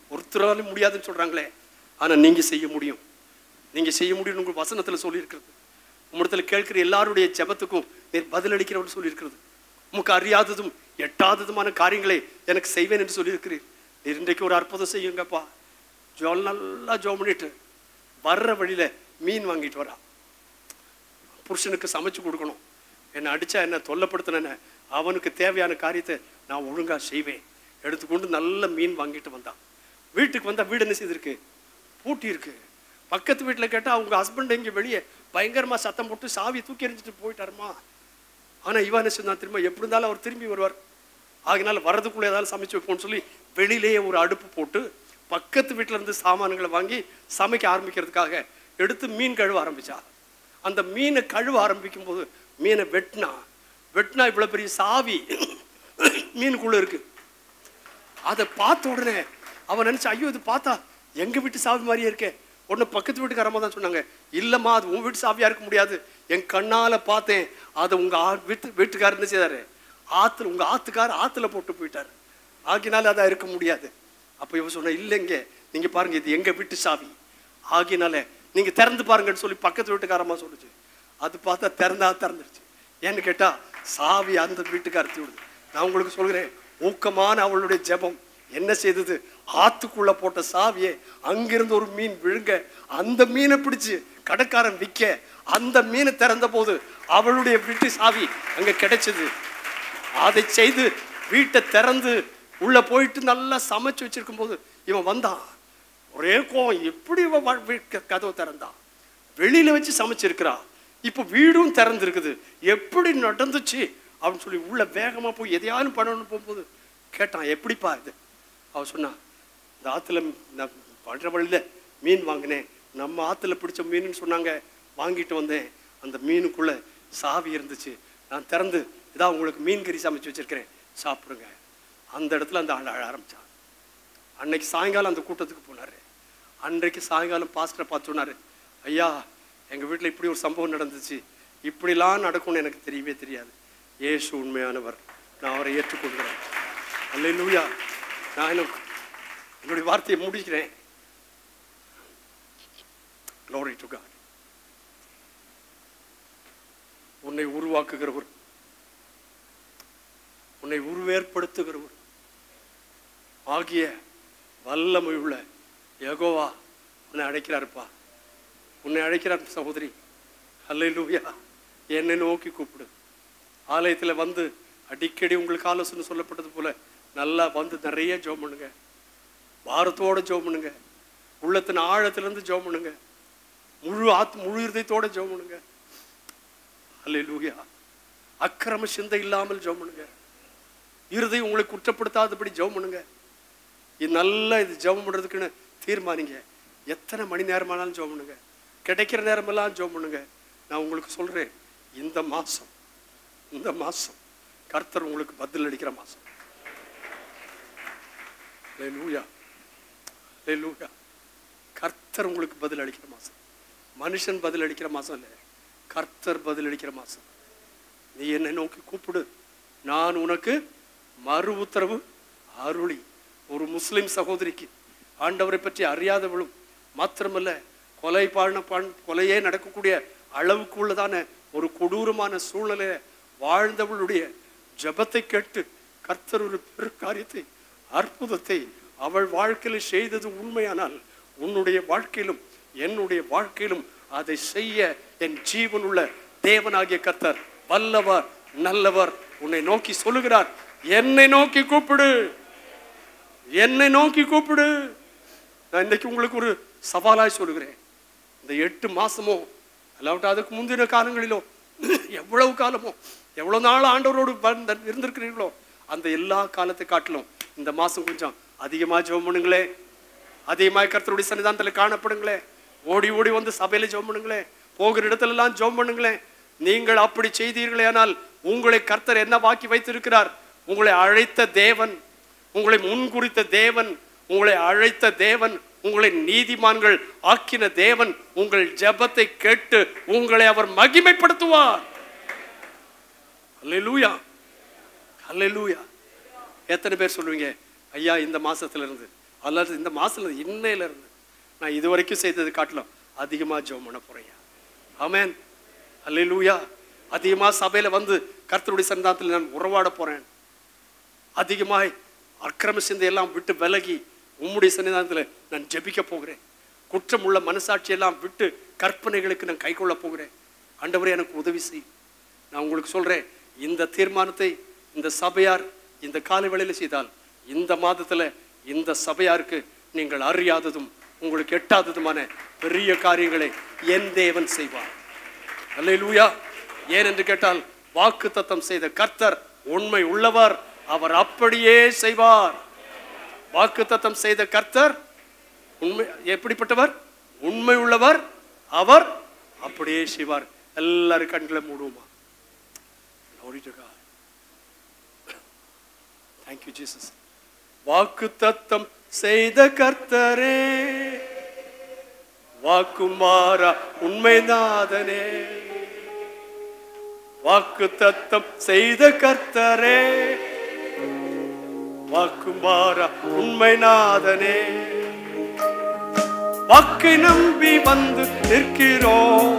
ஒருத்தராலும் முடியாதுன்னு சொல்றாங்களே ஆனா நீங்க செய்ய முடியும் நீங்க செய்ய முடியும் உங்க வசனத்துல சொல்லியிருக்கிறது உம்மிடத்துல கேட்கிற எல்லாருடைய ஜெபத்துக்கும் நீர் பதிலளிக்கிறவர் சொல்லியிருக்கிறது உமக்கு அறியாததும் எட்டாததுமான காரியங்களை எனக்கு செய்வேன் என்று சொல்லியிருக்கிறீர் நீர் இன்றைக்கு ஒரு அற்புதம் செய்யுங்கப்பா ஜோல் நல்லா ஜோம் பண்ணிட்டு வர்ற வழியில மீன் வாங்கிட்டு வரா புருஷனுக்கு சமைச்சு கொடுக்கணும் என்னை அடிச்சா என்ன தொல்லப்படுத்தின அவனுக்கு தேவையான காரியத்தை நான் ஒழுங்கா செய்வேன் எடுத்துக்கொண்டு நல்ல மீன் வாங்கிட்டு வந்தான் வீட்டுக்கு வந்தா வீடு என்ன செய்திருக்கு பூட்டி இருக்கு பக்கத்து வீட்டில் கேட்டா அவங்க ஹஸ்பண்ட் இங்கே வெளியே பயங்கரமா சத்தம் போட்டு சாவி தூக்கி எறிஞ்சிட்டு போயிட்டாருமா ஆனா இவன் என்ன சொன்னா திரும்ப எப்படி இருந்தாலும் அவர் திரும்பி வருவார் ஆகினால வர்றதுக்குள்ள ஏதாவது சமைச்சு வைப்போம்னு சொல்லி வெளியிலேயே ஒரு அடுப்பு போட்டு பக்கத்து வீட்டுல இருந்து சாமான்களை வாங்கி சமைக்க ஆரம்பிக்கிறதுக்காக எடுத்து மீன் கழுவ ஆரம்பிச்சா அந்த மீனை கழுவ ஆரம்பிக்கும் போது மீனை வெட்டினா வெட்டினா இவ்வளவு பெரிய சாவி மீனுக்குள்ள இருக்கு அதை பார்த்த உடனே அவன் நினைச்சா ஐயோ இது பார்த்தா எங்க வீட்டு சாவி மாதிரியே இருக்கே உடனே பக்கத்து வீட்டுக்காரமா தான் சொன்னாங்க இல்லம்மா அது உன் வீட்டு சாவியா இருக்க முடியாது என் கண்ணால பார்த்தேன் அதை உங்க ஆ- வீட்டு வீட்டுக்காரர் என்ன செய்தாரு ஆத்துல உங்க ஆத்துக்காரர் ஆத்துல போட்டு போயிட்டாரு ஆகினால அதான் இருக்க முடியாது அப்ப இவன் சொன்ன இல்லைங்க நீங்க பாருங்க இது எங்க வீட்டு சாவி ஆகினால நீங்க திறந்து பாருங்கன்னு சொல்லி பக்கத்து வீட்டுக்காரமா சொல்லுச்சு அது பார்த்தா திறந்தா திறந்துருச்சு ஏன்னு கேட்டா சாவி அந்த வீட்டுக்காரத்தி விடுது நான் உங்களுக்கு சொல்கிறேன் ஊக்கமான அவளுடைய ஜெபம் என்ன செய்தது ஆத்துக்குள்ள போட்ட சாவியை அங்கிருந்து ஒரு மீன் விழுங்க அந்த மீனை பிடிச்சு கடைக்காரன் விற்க அந்த மீனை திறந்த போது அவளுடைய வீட்டு சாவி அங்க கிடைச்சது அதை செய்து வீட்டை திறந்து உள்ள போயிட்டு நல்லா சமைச்சு வச்சிருக்கும் போது இவன் வந்தான் ஒரே கோவம் எப்படி இவன் வா- வீட்டு கதவை திறந்தான் வெளியில வச்சு சமைச்சிருக்கிறா இப்போ வீடும் திறந்திருக்குது எப்படி நடந்துச்சு அப்படின்னு சொல்லி உள்ள வேகமா போய் எதையாலும் பண்ணணும்னு போகும்போது கேட்டான் எப்படிப்பா இது அவ சொன்னா இந்த ஆத்துல நான் பண்ற வழியில மீன் வாங்கினேன் நம்ம ஆத்துல பிடிச்ச மீனுன்னு சொன்னாங்க வாங்கிட்டு வந்தேன் அந்த மீனுக்குள்ள சாவி இருந்துச்சு நான் திறந்து இதான் உங்களுக்கு மீன் கறி சமைச்சு வச்சிருக்கிறேன் சாப்பிடுங்க அந்த இடத்துல அந்த ஆள் அழ ஆரம்பிச்சான் அன்னைக்கு சாயங்காலம் அந்த கூட்டத்துக்கு போனாரு அன்றைக்கு சாயங்காலம் பாஸ்டரை பார்த்து சொன்னாரு ஐயா எங்க வீட்டில் இப்படி ஒரு சம்பவம் நடந்துச்சு இப்படிலாம் நடக்கும்னு எனக்கு தெரியவே தெரியாது இயேசு உண்மையானவர் நான் அவரை ஏற்றுக்கொள்கிறேன் அல்லேலூயா நான் எனக்கு என்னுடைய வார்த்தையை முடிக்கிறேன் Glory to God. உன்னை உருவாக்குகிறவர் உன்னை உருவேற்படுத்துகிறவர் ஆகிய வல்லமை உள்ள யெகோவா உன்னை அழைக்கிறாருப்பா உன்னை அழைக்கிறார் சகோதரி அல்லேலூயா என்னை நோக்கி கூப்பிடு ஆலயத்தில் வந்து அடிக்கடி உங்களுக்கு ஆலோசனை சொல்லப்பட்டது போல நல்லா வந்து நிறைய ஜெபம் பண்ணுங்க வாரத்தோட ஜெபம் பண்ணுங்க உள்ளத்தின் ஆழத்திலிருந்து ஜெபம் பண்ணுங்க முழு ஆத் முழு இருதயத்தோட ஜெபம் பண்ணுங்க அல்லேலூயா அக்கிரம சிந்தை இல்லாமல் ஜெபம் பண்ணுங்க இருதயம் உங்களை குற்றப்படுத்தாதபடி ஜெபம் பண்ணுங்க இது நல்லா இது ஜெபம் பண்றதுக்குன்னு தீர்மானிங்க எத்தனை மணி நேரமானாலும் ஜெபம் பண்ணுங்க கிடைக்கிற நேரமெல்லாம் ஜெபம் பண்ணுங்க நான் உங்களுக்கு சொல்றேன் இந்த மாசம் இந்த மாசம் கர்த்தர் உங்களுக்கு பதில் அளிக்கிற மாசம் லூயா லூயா கர்த்தர் உங்களுக்கு பதில் அளிக்கிற மாசம் மனுஷன் பதில் அளிக்கிற மாசம் இல்லை கர்த்தர் பதில் அளிக்கிற மாசம் நீ என்னை நோக்கி கூப்பிடு நான் உனக்கு மறு உத்தரவு அருளி ஒரு முஸ்லிம் சகோதரிக்கு ஆண்டவரை பற்றி அறியாதவளும் மாத்திரமல்ல கொலை பாழன பான் கொலையே நடக்கக்கூடிய அளவுக்கு உள்ளதான ஒரு கொடூரமான சூழ்நிலையில வாழ்ந்தவளுடைய ஜெபத்தை கேட்டு கர்த்தர் ஒரு பெரு காரியத்தை அற்புதத்தை அவள் வாழ்க்கையில செய்தது உண்மையானால் உன்னுடைய வாழ்க்கையிலும் என்னுடைய வாழ்க்கையிலும் அதை செய்ய என் ஜீவனுள்ள தேவனாகிய கர்த்தர் வல்லவர் நல்லவர் உன்னை நோக்கி சொல்லுகிறார் என்னை நோக்கி கூப்பிடு என்னை நோக்கி கூப்பிடு நான் இன்னைக்கு உங்களுக்கு ஒரு சவாலாய் சொல்லுகிறேன் இந்த எட்டு மாசமோ அல்லாவிட்டு அதுக்கு முந்தின காலங்களிலோ எவ்வளவு காலமோ எவ்வளவு நாள் ஆண்டவரோடு வந்து இருந்திருக்கிறீர்களோ அந்த எல்லா காலத்தை காட்டிலும் இந்த மாசம் கொஞ்சம் அதிகமா ஜெபம் பண்ணுங்களே அதிகமாக கர்த்தருடைய சன்னிதானத்தில் காணப்படுங்களே ஓடி ஓடி வந்து சபையில ஜெபம் பண்ணுங்களே போகிற இடத்துல எல்லாம் ஜெபம் பண்ணுங்களேன் நீங்கள் அப்படி செய்தீர்களே ஆனால் உங்களை கர்த்தர் என்ன வாக்கி வைத்திருக்கிறார் உங்களை அழைத்த தேவன் உங்களை முன்குறித்த தேவன் உங்களை அழைத்த தேவன் உங்களை நீதிமான்கள் ஆக்கின தேவன் உங்கள் ஜெபத்தை கேட்டு உங்களை அவர் மகிமைப்படுத்துவார் அல்லேலூயா அல்லேலூயா எத்தனை பேர் சொல்லுவீங்க ஐயா இந்த மாசத்துல இருந்து அல்லது இந்த மாசத்துல இன்னையில இருந்து நான் இது வரைக்கும் செய்தது காட்டிலும் அதிகமா ஜெபம் பண்ண போறேன் ஆமென் அல்லேலூயா அதிகமா சபையில வந்து கர்த்தருடைய சந்தானத்தில் நான் உறவாட போறேன் அதிகமாய் அக்கிரம சிந்தையெல்லாம் விட்டு விலகி உம்முடைய சன்னிதானத்தில் நான் ஜெபிக்க போகிறேன் குற்றமுள்ள மனசாட்சியெல்லாம் விட்டு கற்பனைகளுக்கு நான் கைக்கொள்ள போகிறேன் ஆண்டவரே எனக்கு உதவி செய் நான் உங்களுக்கு சொல்றேன் இந்த தீர்மானத்தை இந்த சபையார் இந்த காலை வேளையில செய்தால் இந்த மாதத்துல இந்த சபையாருக்கு நீங்கள் அறியாததும் உங்களுக்கு எட்டாததுமான பெரிய காரியங்களை என் தேவன் செய்வார் அல்லேலூயா ஏன் என்று கேட்டால் வாக்கு தத்தம் செய்த கர்த்தர் உண்மை உள்ளவர் அவர் அப்படியே செய்வார் வாக்கு தத்தம் செய்த கர்த்தர் உண்மை எப்படிப்பட்டவர் உண்மை உள்ளவர் அவர் அப்படியே செய்வார் எல்லாரும் கண்களை மூடுவோமா Glory to God. Thank you, Jesus. வாக்கு தத்தம் செய்த கர்த்தரே வாக்குமாரா உண்மைநாதனே வாக்கு தத்தம் செய்த கர்த்தரே வாக்குமாரா உண்மைநாதனே வாக்கை நம்பி வந்து நிற்கிறோம்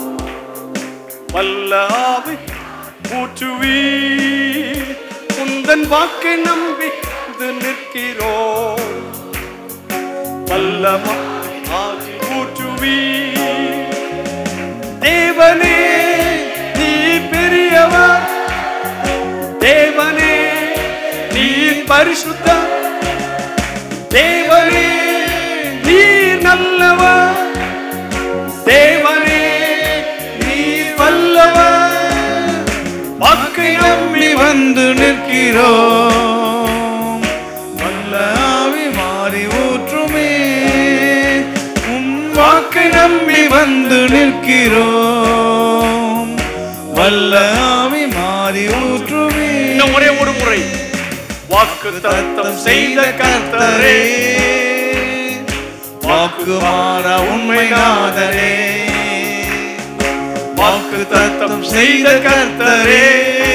வல்ல ஆவி ஊற்றுவி உந்தன் வாக்கை நம்பி வந்து நிற்கிறோம் வல்ல ஆவி ஊற்றுவி தேவனே நீ பெரியவர் தேவனே நீ பரிசுத்த தேவனே நீர் நல்லவர் தேவனே நீர் வல்லவர் வாக்கை நம்பி வந்து நிற்கிறோம் வல்ல ஆவி மாறி ஊற்றுமே உம் வாக்கை நம்பி வந்து நிற்கிறோம் வல்ல ஆவி மாறி ஊற்றுமே இன்னும் ஒரே ஒரு முறை வாக்கு தத்தம் செய்த கர்த்தரே வாக்கு மாற உண்மைநாதனே வாக்கு தத்தம் செய்த கர்த்தரே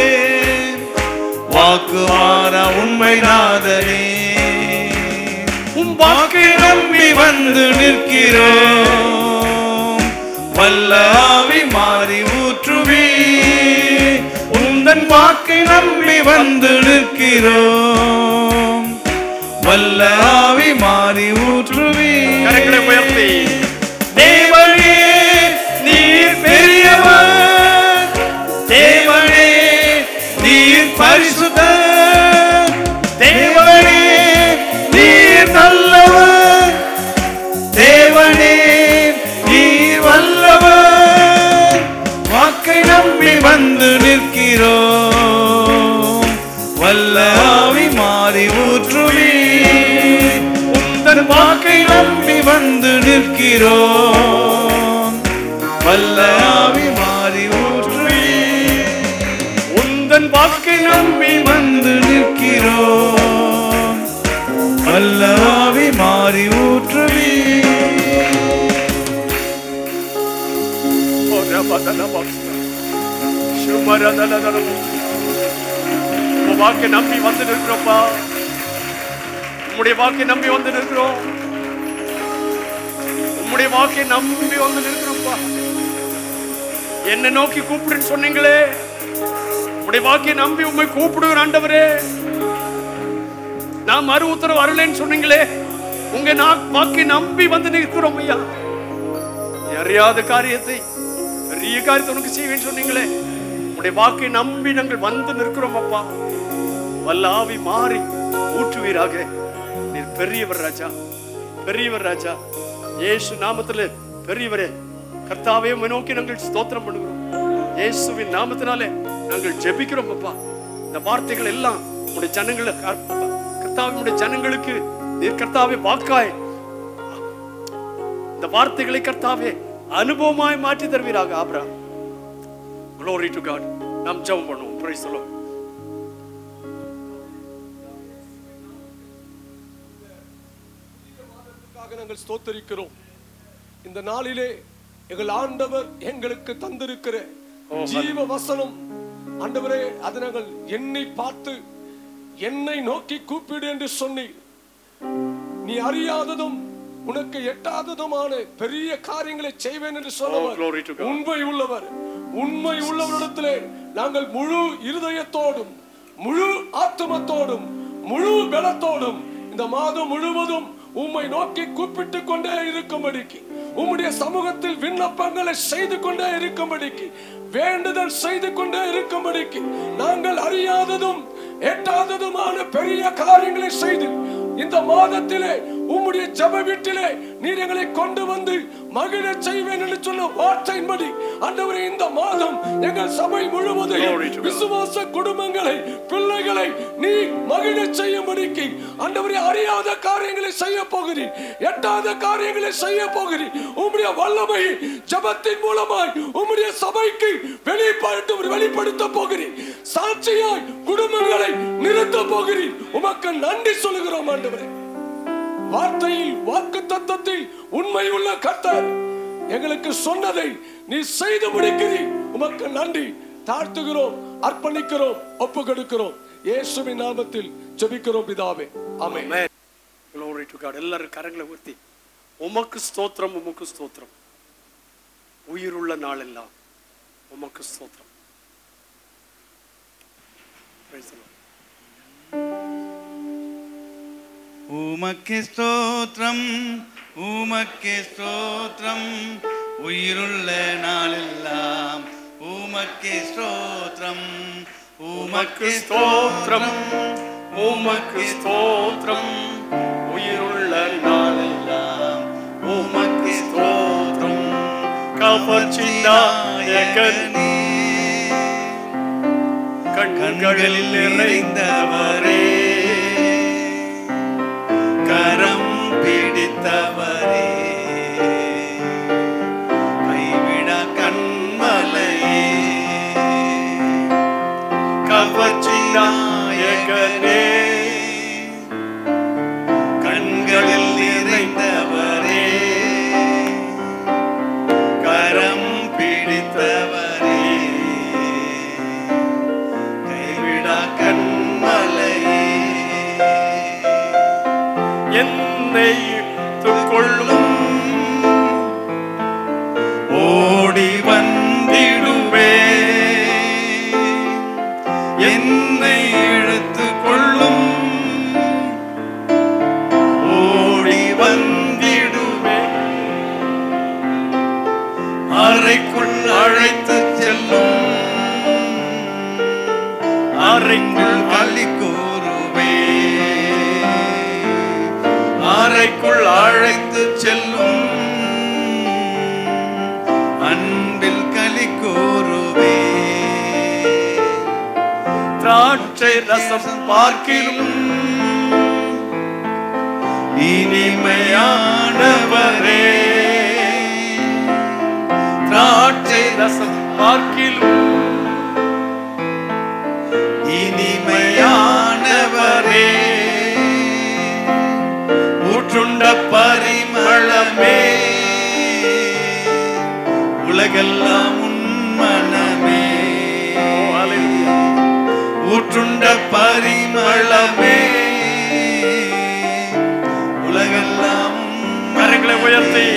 வாக்கு மாற உண்மைநாதனே உம் வாக்கை நம்பி வந்து நிற்கிறோம் வல்ல ஆவி மாறி ஊற்றுவி உந்தன் வாக்கை நம்பி வந்து நிற்கிறோம் வல்ல ஆவி மாறி ஊற்றுவி கரங்களை உயர்த்தி தேவனே நீர் பெரியவர் தேவனே நீர் பரிசுத்த தேவனே நீர் நல்லவர் தேவனே நீர் வல்லவர் வாக்கை நம்பி வந்து நிற்கிறோம் வல்ல ஆவி மாறி ஊற்றுவி உந்தன் வாக்கை நம்பி வந்து நிற்கிறோம் வல்ல ஆவி மாறி ஊற்றுவி உந்தன் வாக்கை நம்பி வந்து நிற்கிறோம் வல்ல ஆவி மாறி ஊற்றுவி உன் வாக்கை நம்பி வந்து நிற்கிறோம்ப்பா உம்முடைய வாக்கை நம்பி வந்து நிற்கிறோம் உம்முடைய வாக்கை நம்பி வந்து நிற்கிறோம்ப்பா என்னை நோக்கி கூப்பிடுன்னு சொன்னீங்களே உம்முடைய வாக்கை நம்பி உண்மை கூப்பிடுகிற ஆண்டவரே நான் மறு உத்தரவு வரலன்னு சொன்னீங்களே உங்க நா- வாக்கை நம்பி வந்து நிற்கிறோம் ஐயா நீ அறியாத காரியத்தை பெரிய காரியத்தை உனக்கு செய்வேன்னு சொன்னீங்களே உடைய வாக்கை நம்பி நாங்கள் வந்து நிற்கிறோம் அப்பா வல்ல ஆவி மாறி ஊற்றுவீராக நீர் பெரியவர் ராஜா பெரியவர் ராஜா இயேசு நாமத்துல பெரியவரே கர்த்தாவே உம்மை நோக்கி நாங்கள் ஸ்தோத்திரம் பண்ணுகிறோம் இயேசுவின் நாமத்தினாலே நாங்கள் ஜெபிக்கிறோம் அப்பா இந்த வார்த்தைகள் எல்லாம் உடைய ஜனங்களை கர்த்தாவினுடைய ஜனங்களுக்கு நீர் கர்த்தாவே வாக்காய் இந்த வார்த்தைகளை கர்த்தாவே அனுபவமாய் மாற்றி தருவீராக ஆபிரகாம் glory to god நாம் ஜெபம் பண்ணுவோம் praise the lord அதற்காக நாங்கள் ஸ்தோத்தரிக்கிறோம் இந்த நாளிலே எங்கள் ஆண்டவர் எங்களுக்கு தந்திருக்கிற ஜீவ வசனம் ஆண்டவரே அது நாங்கள் என்னை பார்த்து என்னை நோக்கி கூப்பிடு என்று சொன்னீர் நீ அறியாததும் உனக்கு எட்டாததுமான பெரிய காரியங்களை செய்வேன் என்று Oh, glory to சொன்னவர் God. உண்மை உள்ளவர் உண்மை உள்ளவரிடத்திலே நாங்கள் முழு இருதயத்தோடும் முழு ஆத்துமத்தோடும் முழு பலத்தோடும் இந்த மாதம் முழுவதும் உம்மை நோக்கி கூப்பிட்டு கொண்டே இருக்கும்படிக்கு உம்முடைய சமூகத்தில் விண்ணப்பங்களை செய்து கொண்டே இருக்கும்படிக்கு வேண்டுதல் செய்து கொண்டே இருக்கும்படிக்கு நாங்கள் அறியாததும் எட்டாததுமான பெரிய காரியங்களை செய்து இந்த மாதத்திலே உம்முடைய ஜெப வீட்டிலே நீர் எங்களை கொண்டு வந்து மகிழ செய்வேன் என்று சொன்ன வார்த்தையின்படி ஆண்டவரே இந்த மாதம் எங்கள் சபை Glory to முழுவதையும் God. விசுவாச குடும்பங்களை பிள்ளைகளை நீ மகிழ செய்யும்படிக்கு ஆண்டவரே அறியாத காரியங்களை செய்ய போகிறீர் எட்டாத காரியங்களை செய்ய போகிறீர் உம்முடைய வல்லமை ஜெபத்தின் மூலமாய் உம்முடைய சபைக்கு வெளிப்படுத்த வெளிப்படுத்த போகிறீர் சாட்சியாய் குடும்பங்களை நிறுத்த போகிறீர் உமக்கு நன்றி சொல்லுகிறோம் ஆண்டவரே வார்த்தையில் வாக்கு தத்தத்தில் உண்மை உள்ள கர்த்தர் எங்களுக்கு சொன்னதை நீ செய்து முடிக்கிறீர் உமக்கு நன்றி தாழ்த்துகிறோம் அர்ப்பணிக்கிறோம் ஒப்பு கொடுக்கிறோம் இயேசுவின் நாமத்தில் ஜெபிக்கிறோம் பிதாவே ஆமென் Amen. Glory to God. எல்லாரும் கரங்களை ஊர்த்தி உமக்கு ஸ்தோத்திரம் உமக்கு ஸ்தோத்திரம் உயிருள்ள நாளெல்லாம் உமக்கு ஸ்தோத்திரம் Praise the Lord. உமக்கு ஸ்தோத்திரம் உமக்கு ஸ்தோத்திரம் உயிருள்ள நாளெல்லாம் உமக்கு ஸ்தோத்திரம் உமக்கு ஸ்தோத்திரம் உமக்கு ஸ்தோத்திரம் உயிருள்ள நாளெல்லாம் உமக்கு ஸ்தோத்திரம் கவர்ச்சி நாயகனே கண்களில் நிறைந்தவரே கரம் பிடித்தவரே கைவிட கண்மலையே கவர்ச்சி நாயகனே கண்களில் நிறைந்தவரே கரம் பிடித்தவரே கைவிடா கண்மலையே என்னை கொள்ளும் ஓடி வந்திடுவே என்னை இழுத்து கொள்ளும் ஓடி வந்திடுவே அறைக்குள் அழைத்து செல்லும் அறைக்குள் களி கூறுவே அறைக்குள் அழைத்து செல்லும் அன்பில் களி கூறுவே திராட்சை ரசம் பார்க்கிலும் இனிமையானவரே திராட்சை ரசம் பார்க்கிலும் இனிமையானவரே ஊற்றுண்ட பரிமளமே உலகெல்லாம் உன்மனமே ஊற்றுண்ட பரிமளமே உலகெல்லாம் கரங்களை உயர்த்தி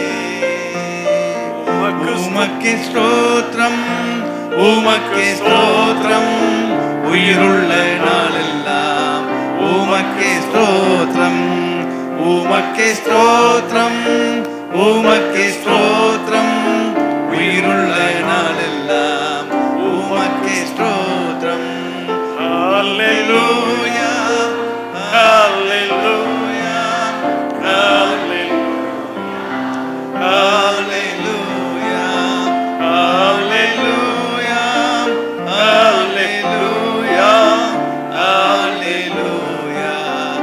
உமக்கு உமக்கு ஸ்தோத்திரம் உமக்கு ஸ்தோத்திரம் உயிருள்ள நாளெல்லாம் உமக்கு ஸ்தோத்திரம் உமக்கு ஸ்தோத்திரம் உமக்கு ஸ்தோத்திரம் உயிருள்ள நாளெல்லாம் உமக்கு ஸ்தோத்திரம் Hallelujah. Hallelujah. Hallelujah. Hallelujah. Hallelujah. Hallelujah. Hallelujah.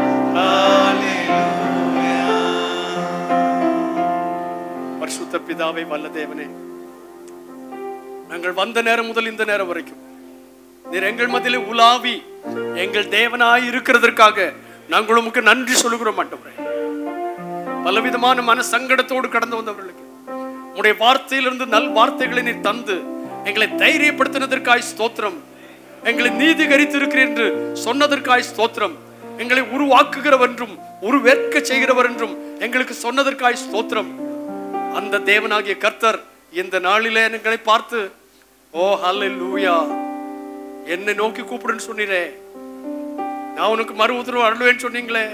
Hallelujah. பரிசுத்த பிதாவை வல்ல தேவனே நாங்கள் வந்த நேரம் முதல் இந்த நேரம் வரைக்கும் நீர் எங்கள் மத்தியிலே உலாவி எங்கள் தேவனாய் இருக்கிறதற்காக நாங்கள் உமக்கு நன்றி சொல்லுகிறோம் ஆண்டவரே பலவிதமான மன சங்கடத்தோடு கடந்து வந்தவர்களுக்கு உடைய வார்த்தையிலிருந்து நல் வார்த்தைகளை நீர் தந்து எங்களை தைரியப்படுத்தினதற்காய் ஸ்தோத்திரம் எங்களை நீதிகரித்திருக்கிறீர் என்று சொன்னதற்காய் ஸ்தோத்திரம் எங்களை உருவாக்குகிறவர் என்றும் உருவேற்க செய்கிறவர் என்றும் எங்களுக்கு சொன்னதற்காய் ஸ்தோத்திரம் அந்த தேவனாகிய கர்த்தர் இந்த நாளிலே எங்களை பார்த்து ஓ ஹalleluya என்னை நோக்கி கூப்பிடுன்னு சொன்னீரே நான் உனக்கு மறு உத்தரவு அருள்வேன்னு சொன்னீங்களே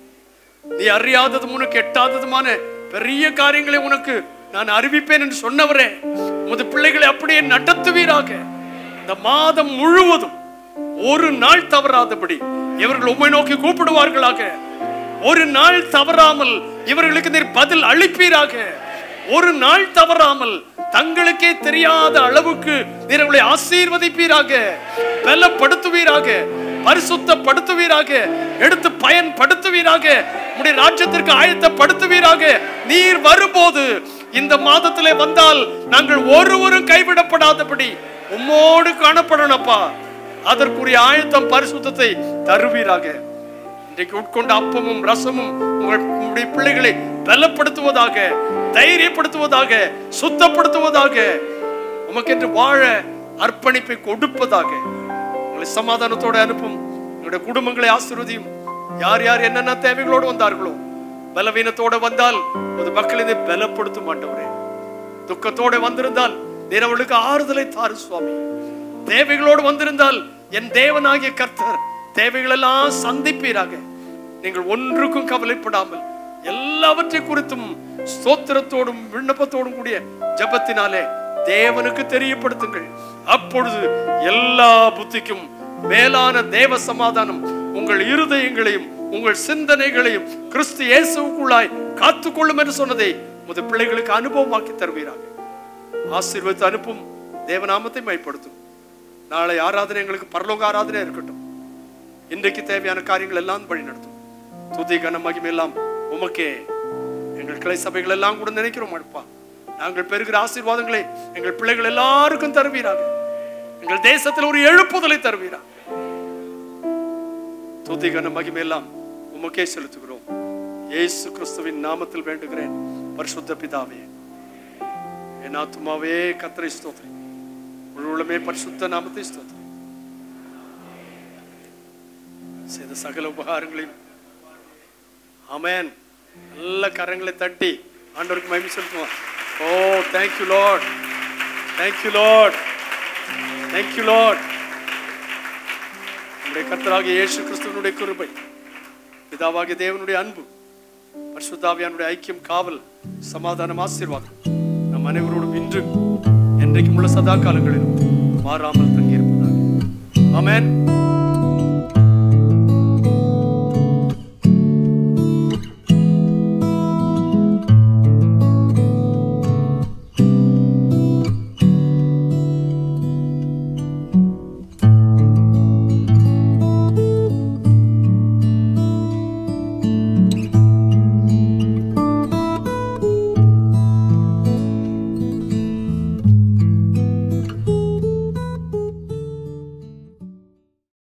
நீ அறியாததும் உனக்கு எட்டாததுமான பெரிய காரியங்களை உனக்கு நான் அறிவிப்பேன் என்று சொன்னவரே உமது பிள்ளைகளை அப்படியே நடத்துவீராக இந்த மாதம் முழுவதும் ஒரு நாள் தவறாதபடி இவர்கள் உம்மை நோக்கி கூப்பிடுவார்களாக ஒரு நாள் தவறாமல் இவர்களுக்கு நீர் பதில் அளிப்பீராக ஒரு நாள் தவறாமல் தங்களுக்கே தெரியாத அளவுக்கு நீர் அவர்களை ஆசீர்வதிப்பீராக பலப்படுத்துவீராக பரிசுத்தப்படுத்துவீராக எடுத்து பயன்படுத்துவீராக உடைய ராஜ்யத்திற்கு ஆயத்தப்படுத்துவீராக நீர் வரும்போது இந்த மாதத்திலே வந்தால் நாங்கள் ஒருவரும் கைவிடப்படாதபடி உம்மோடு காணப்படணும்ப்பா அதற்குரிய ஆயத்தம் பரிசுத்தத்தை தருவீராக இன்றைக்கு உட்கொண்ட அப்பமும் ரசமும் உங்கள் உங்களுடைய பிள்ளைகளை பலப்படுத்துவதாக தைரியப்படுத்துவதாக சுத்தப்படுத்துவதாக உமக்கென்று வாழ அர்ப்பணிப்பை கொடுப்பதாக உங்களை சமாதானத்தோட அனுப்பும் உங்களுடைய குடும்பங்களை ஆசீர்வதியும் யார் யார் என்னென்ன தேவைகளோடு வந்தார்களோ பலவீனத்தோட வந்தால் ஒரு மக்கள் இதை பலப்படுத்தும் ஆண்டவரே துக்கத்தோட வந்திருந்தால் நீர் அவளுக்கு ஆறுதலை தாரு சுவாமி தேவைகளோடு வந்திருந்தால் என் தேவனாகிய கர்த்தர் தேவைகளெல்லாம் சந்திப்பீராக நீங்கள் ஒன்றுக்கும் கவலைப்படாமல் எல்லாவற்றை குறித்தும் ஸ்தோத்திரத்தோடும் விண்ணப்பத்தோடும் கூடிய ஜெபத்தினாலே தேவனுக்கு தெரியப்படுத்துங்கள் அப்பொழுது எல்லா புத்திக்கும் மேலான தேவ சமாதானம் உங்கள் இருதயங்களையும் உங்கள் சிந்தனைகளையும் கிறிஸ்து இயேசுக்குள்ளாய் காத்துக்கொள்ளும் என்று சொன்னதை முத பிள்ளைகளுக்கு அனுபவமாக்கி தருவீராக ஆசீர்வதித்து அனுப்பும் தேவநாமத்தை மைப்படுத்தும் நாளை ஆராதனை எங்களுக்கு பரலோக ஆராதனை இருக்கட்டும் இன்றைக்கு தேவையான காரியங்கள் எல்லாம் வழி நடத்தும் துதி கன மகிமை எல்லாம் உமக்கே எங்கள் கிளை சபைகள் எல்லாம் கூட நினைக்கிறோம் அப்பா நாங்கள் பெறுகிற ஆசீர்வாதங்களை எங்கள் பிள்ளைகள் எல்லாருக்கும் தருவீராக எங்கள் தேசத்தில் ஒரு எழுப்புதலை தருவீரா துதி கன மகிமை எல்லாம் உமக்கே செலுத்துகிறோம் இயேசு கிறிஸ்துவின் நாமத்தில் வேண்டுகிறேன் பரிசுத்த பிதாவே என் ஆத்துமாவே கத்தரை ஸ்தோத்திரி முழுவதுமே பரிசுத்த நாமத்தை ஸ்தோத்திரி செய்த சகல உபகாரங்களையும் ஆமென் நல்ல கரங்களை தட்டி ஆண்டவருக்கு மகிமை செலுத்துவோம் oh thank you Lord thank you Lord thank you Lord நம்முடைய கர்த்தராகிய இயேசு கிறிஸ்துவனுடைய கிருபை பிதாவாகிய தேவனுடைய அன்பு பரிசுத்தாவியானுடைய ஐக்கியம் காவல் சமாதானம் ஆசீர்வாதம் நம் அனைவரோடும் இன்று என்றைக்கும் உள்ள சதா காலங்களிலும் மாறாமல் தங்கியிருப்பதாக ஆமென்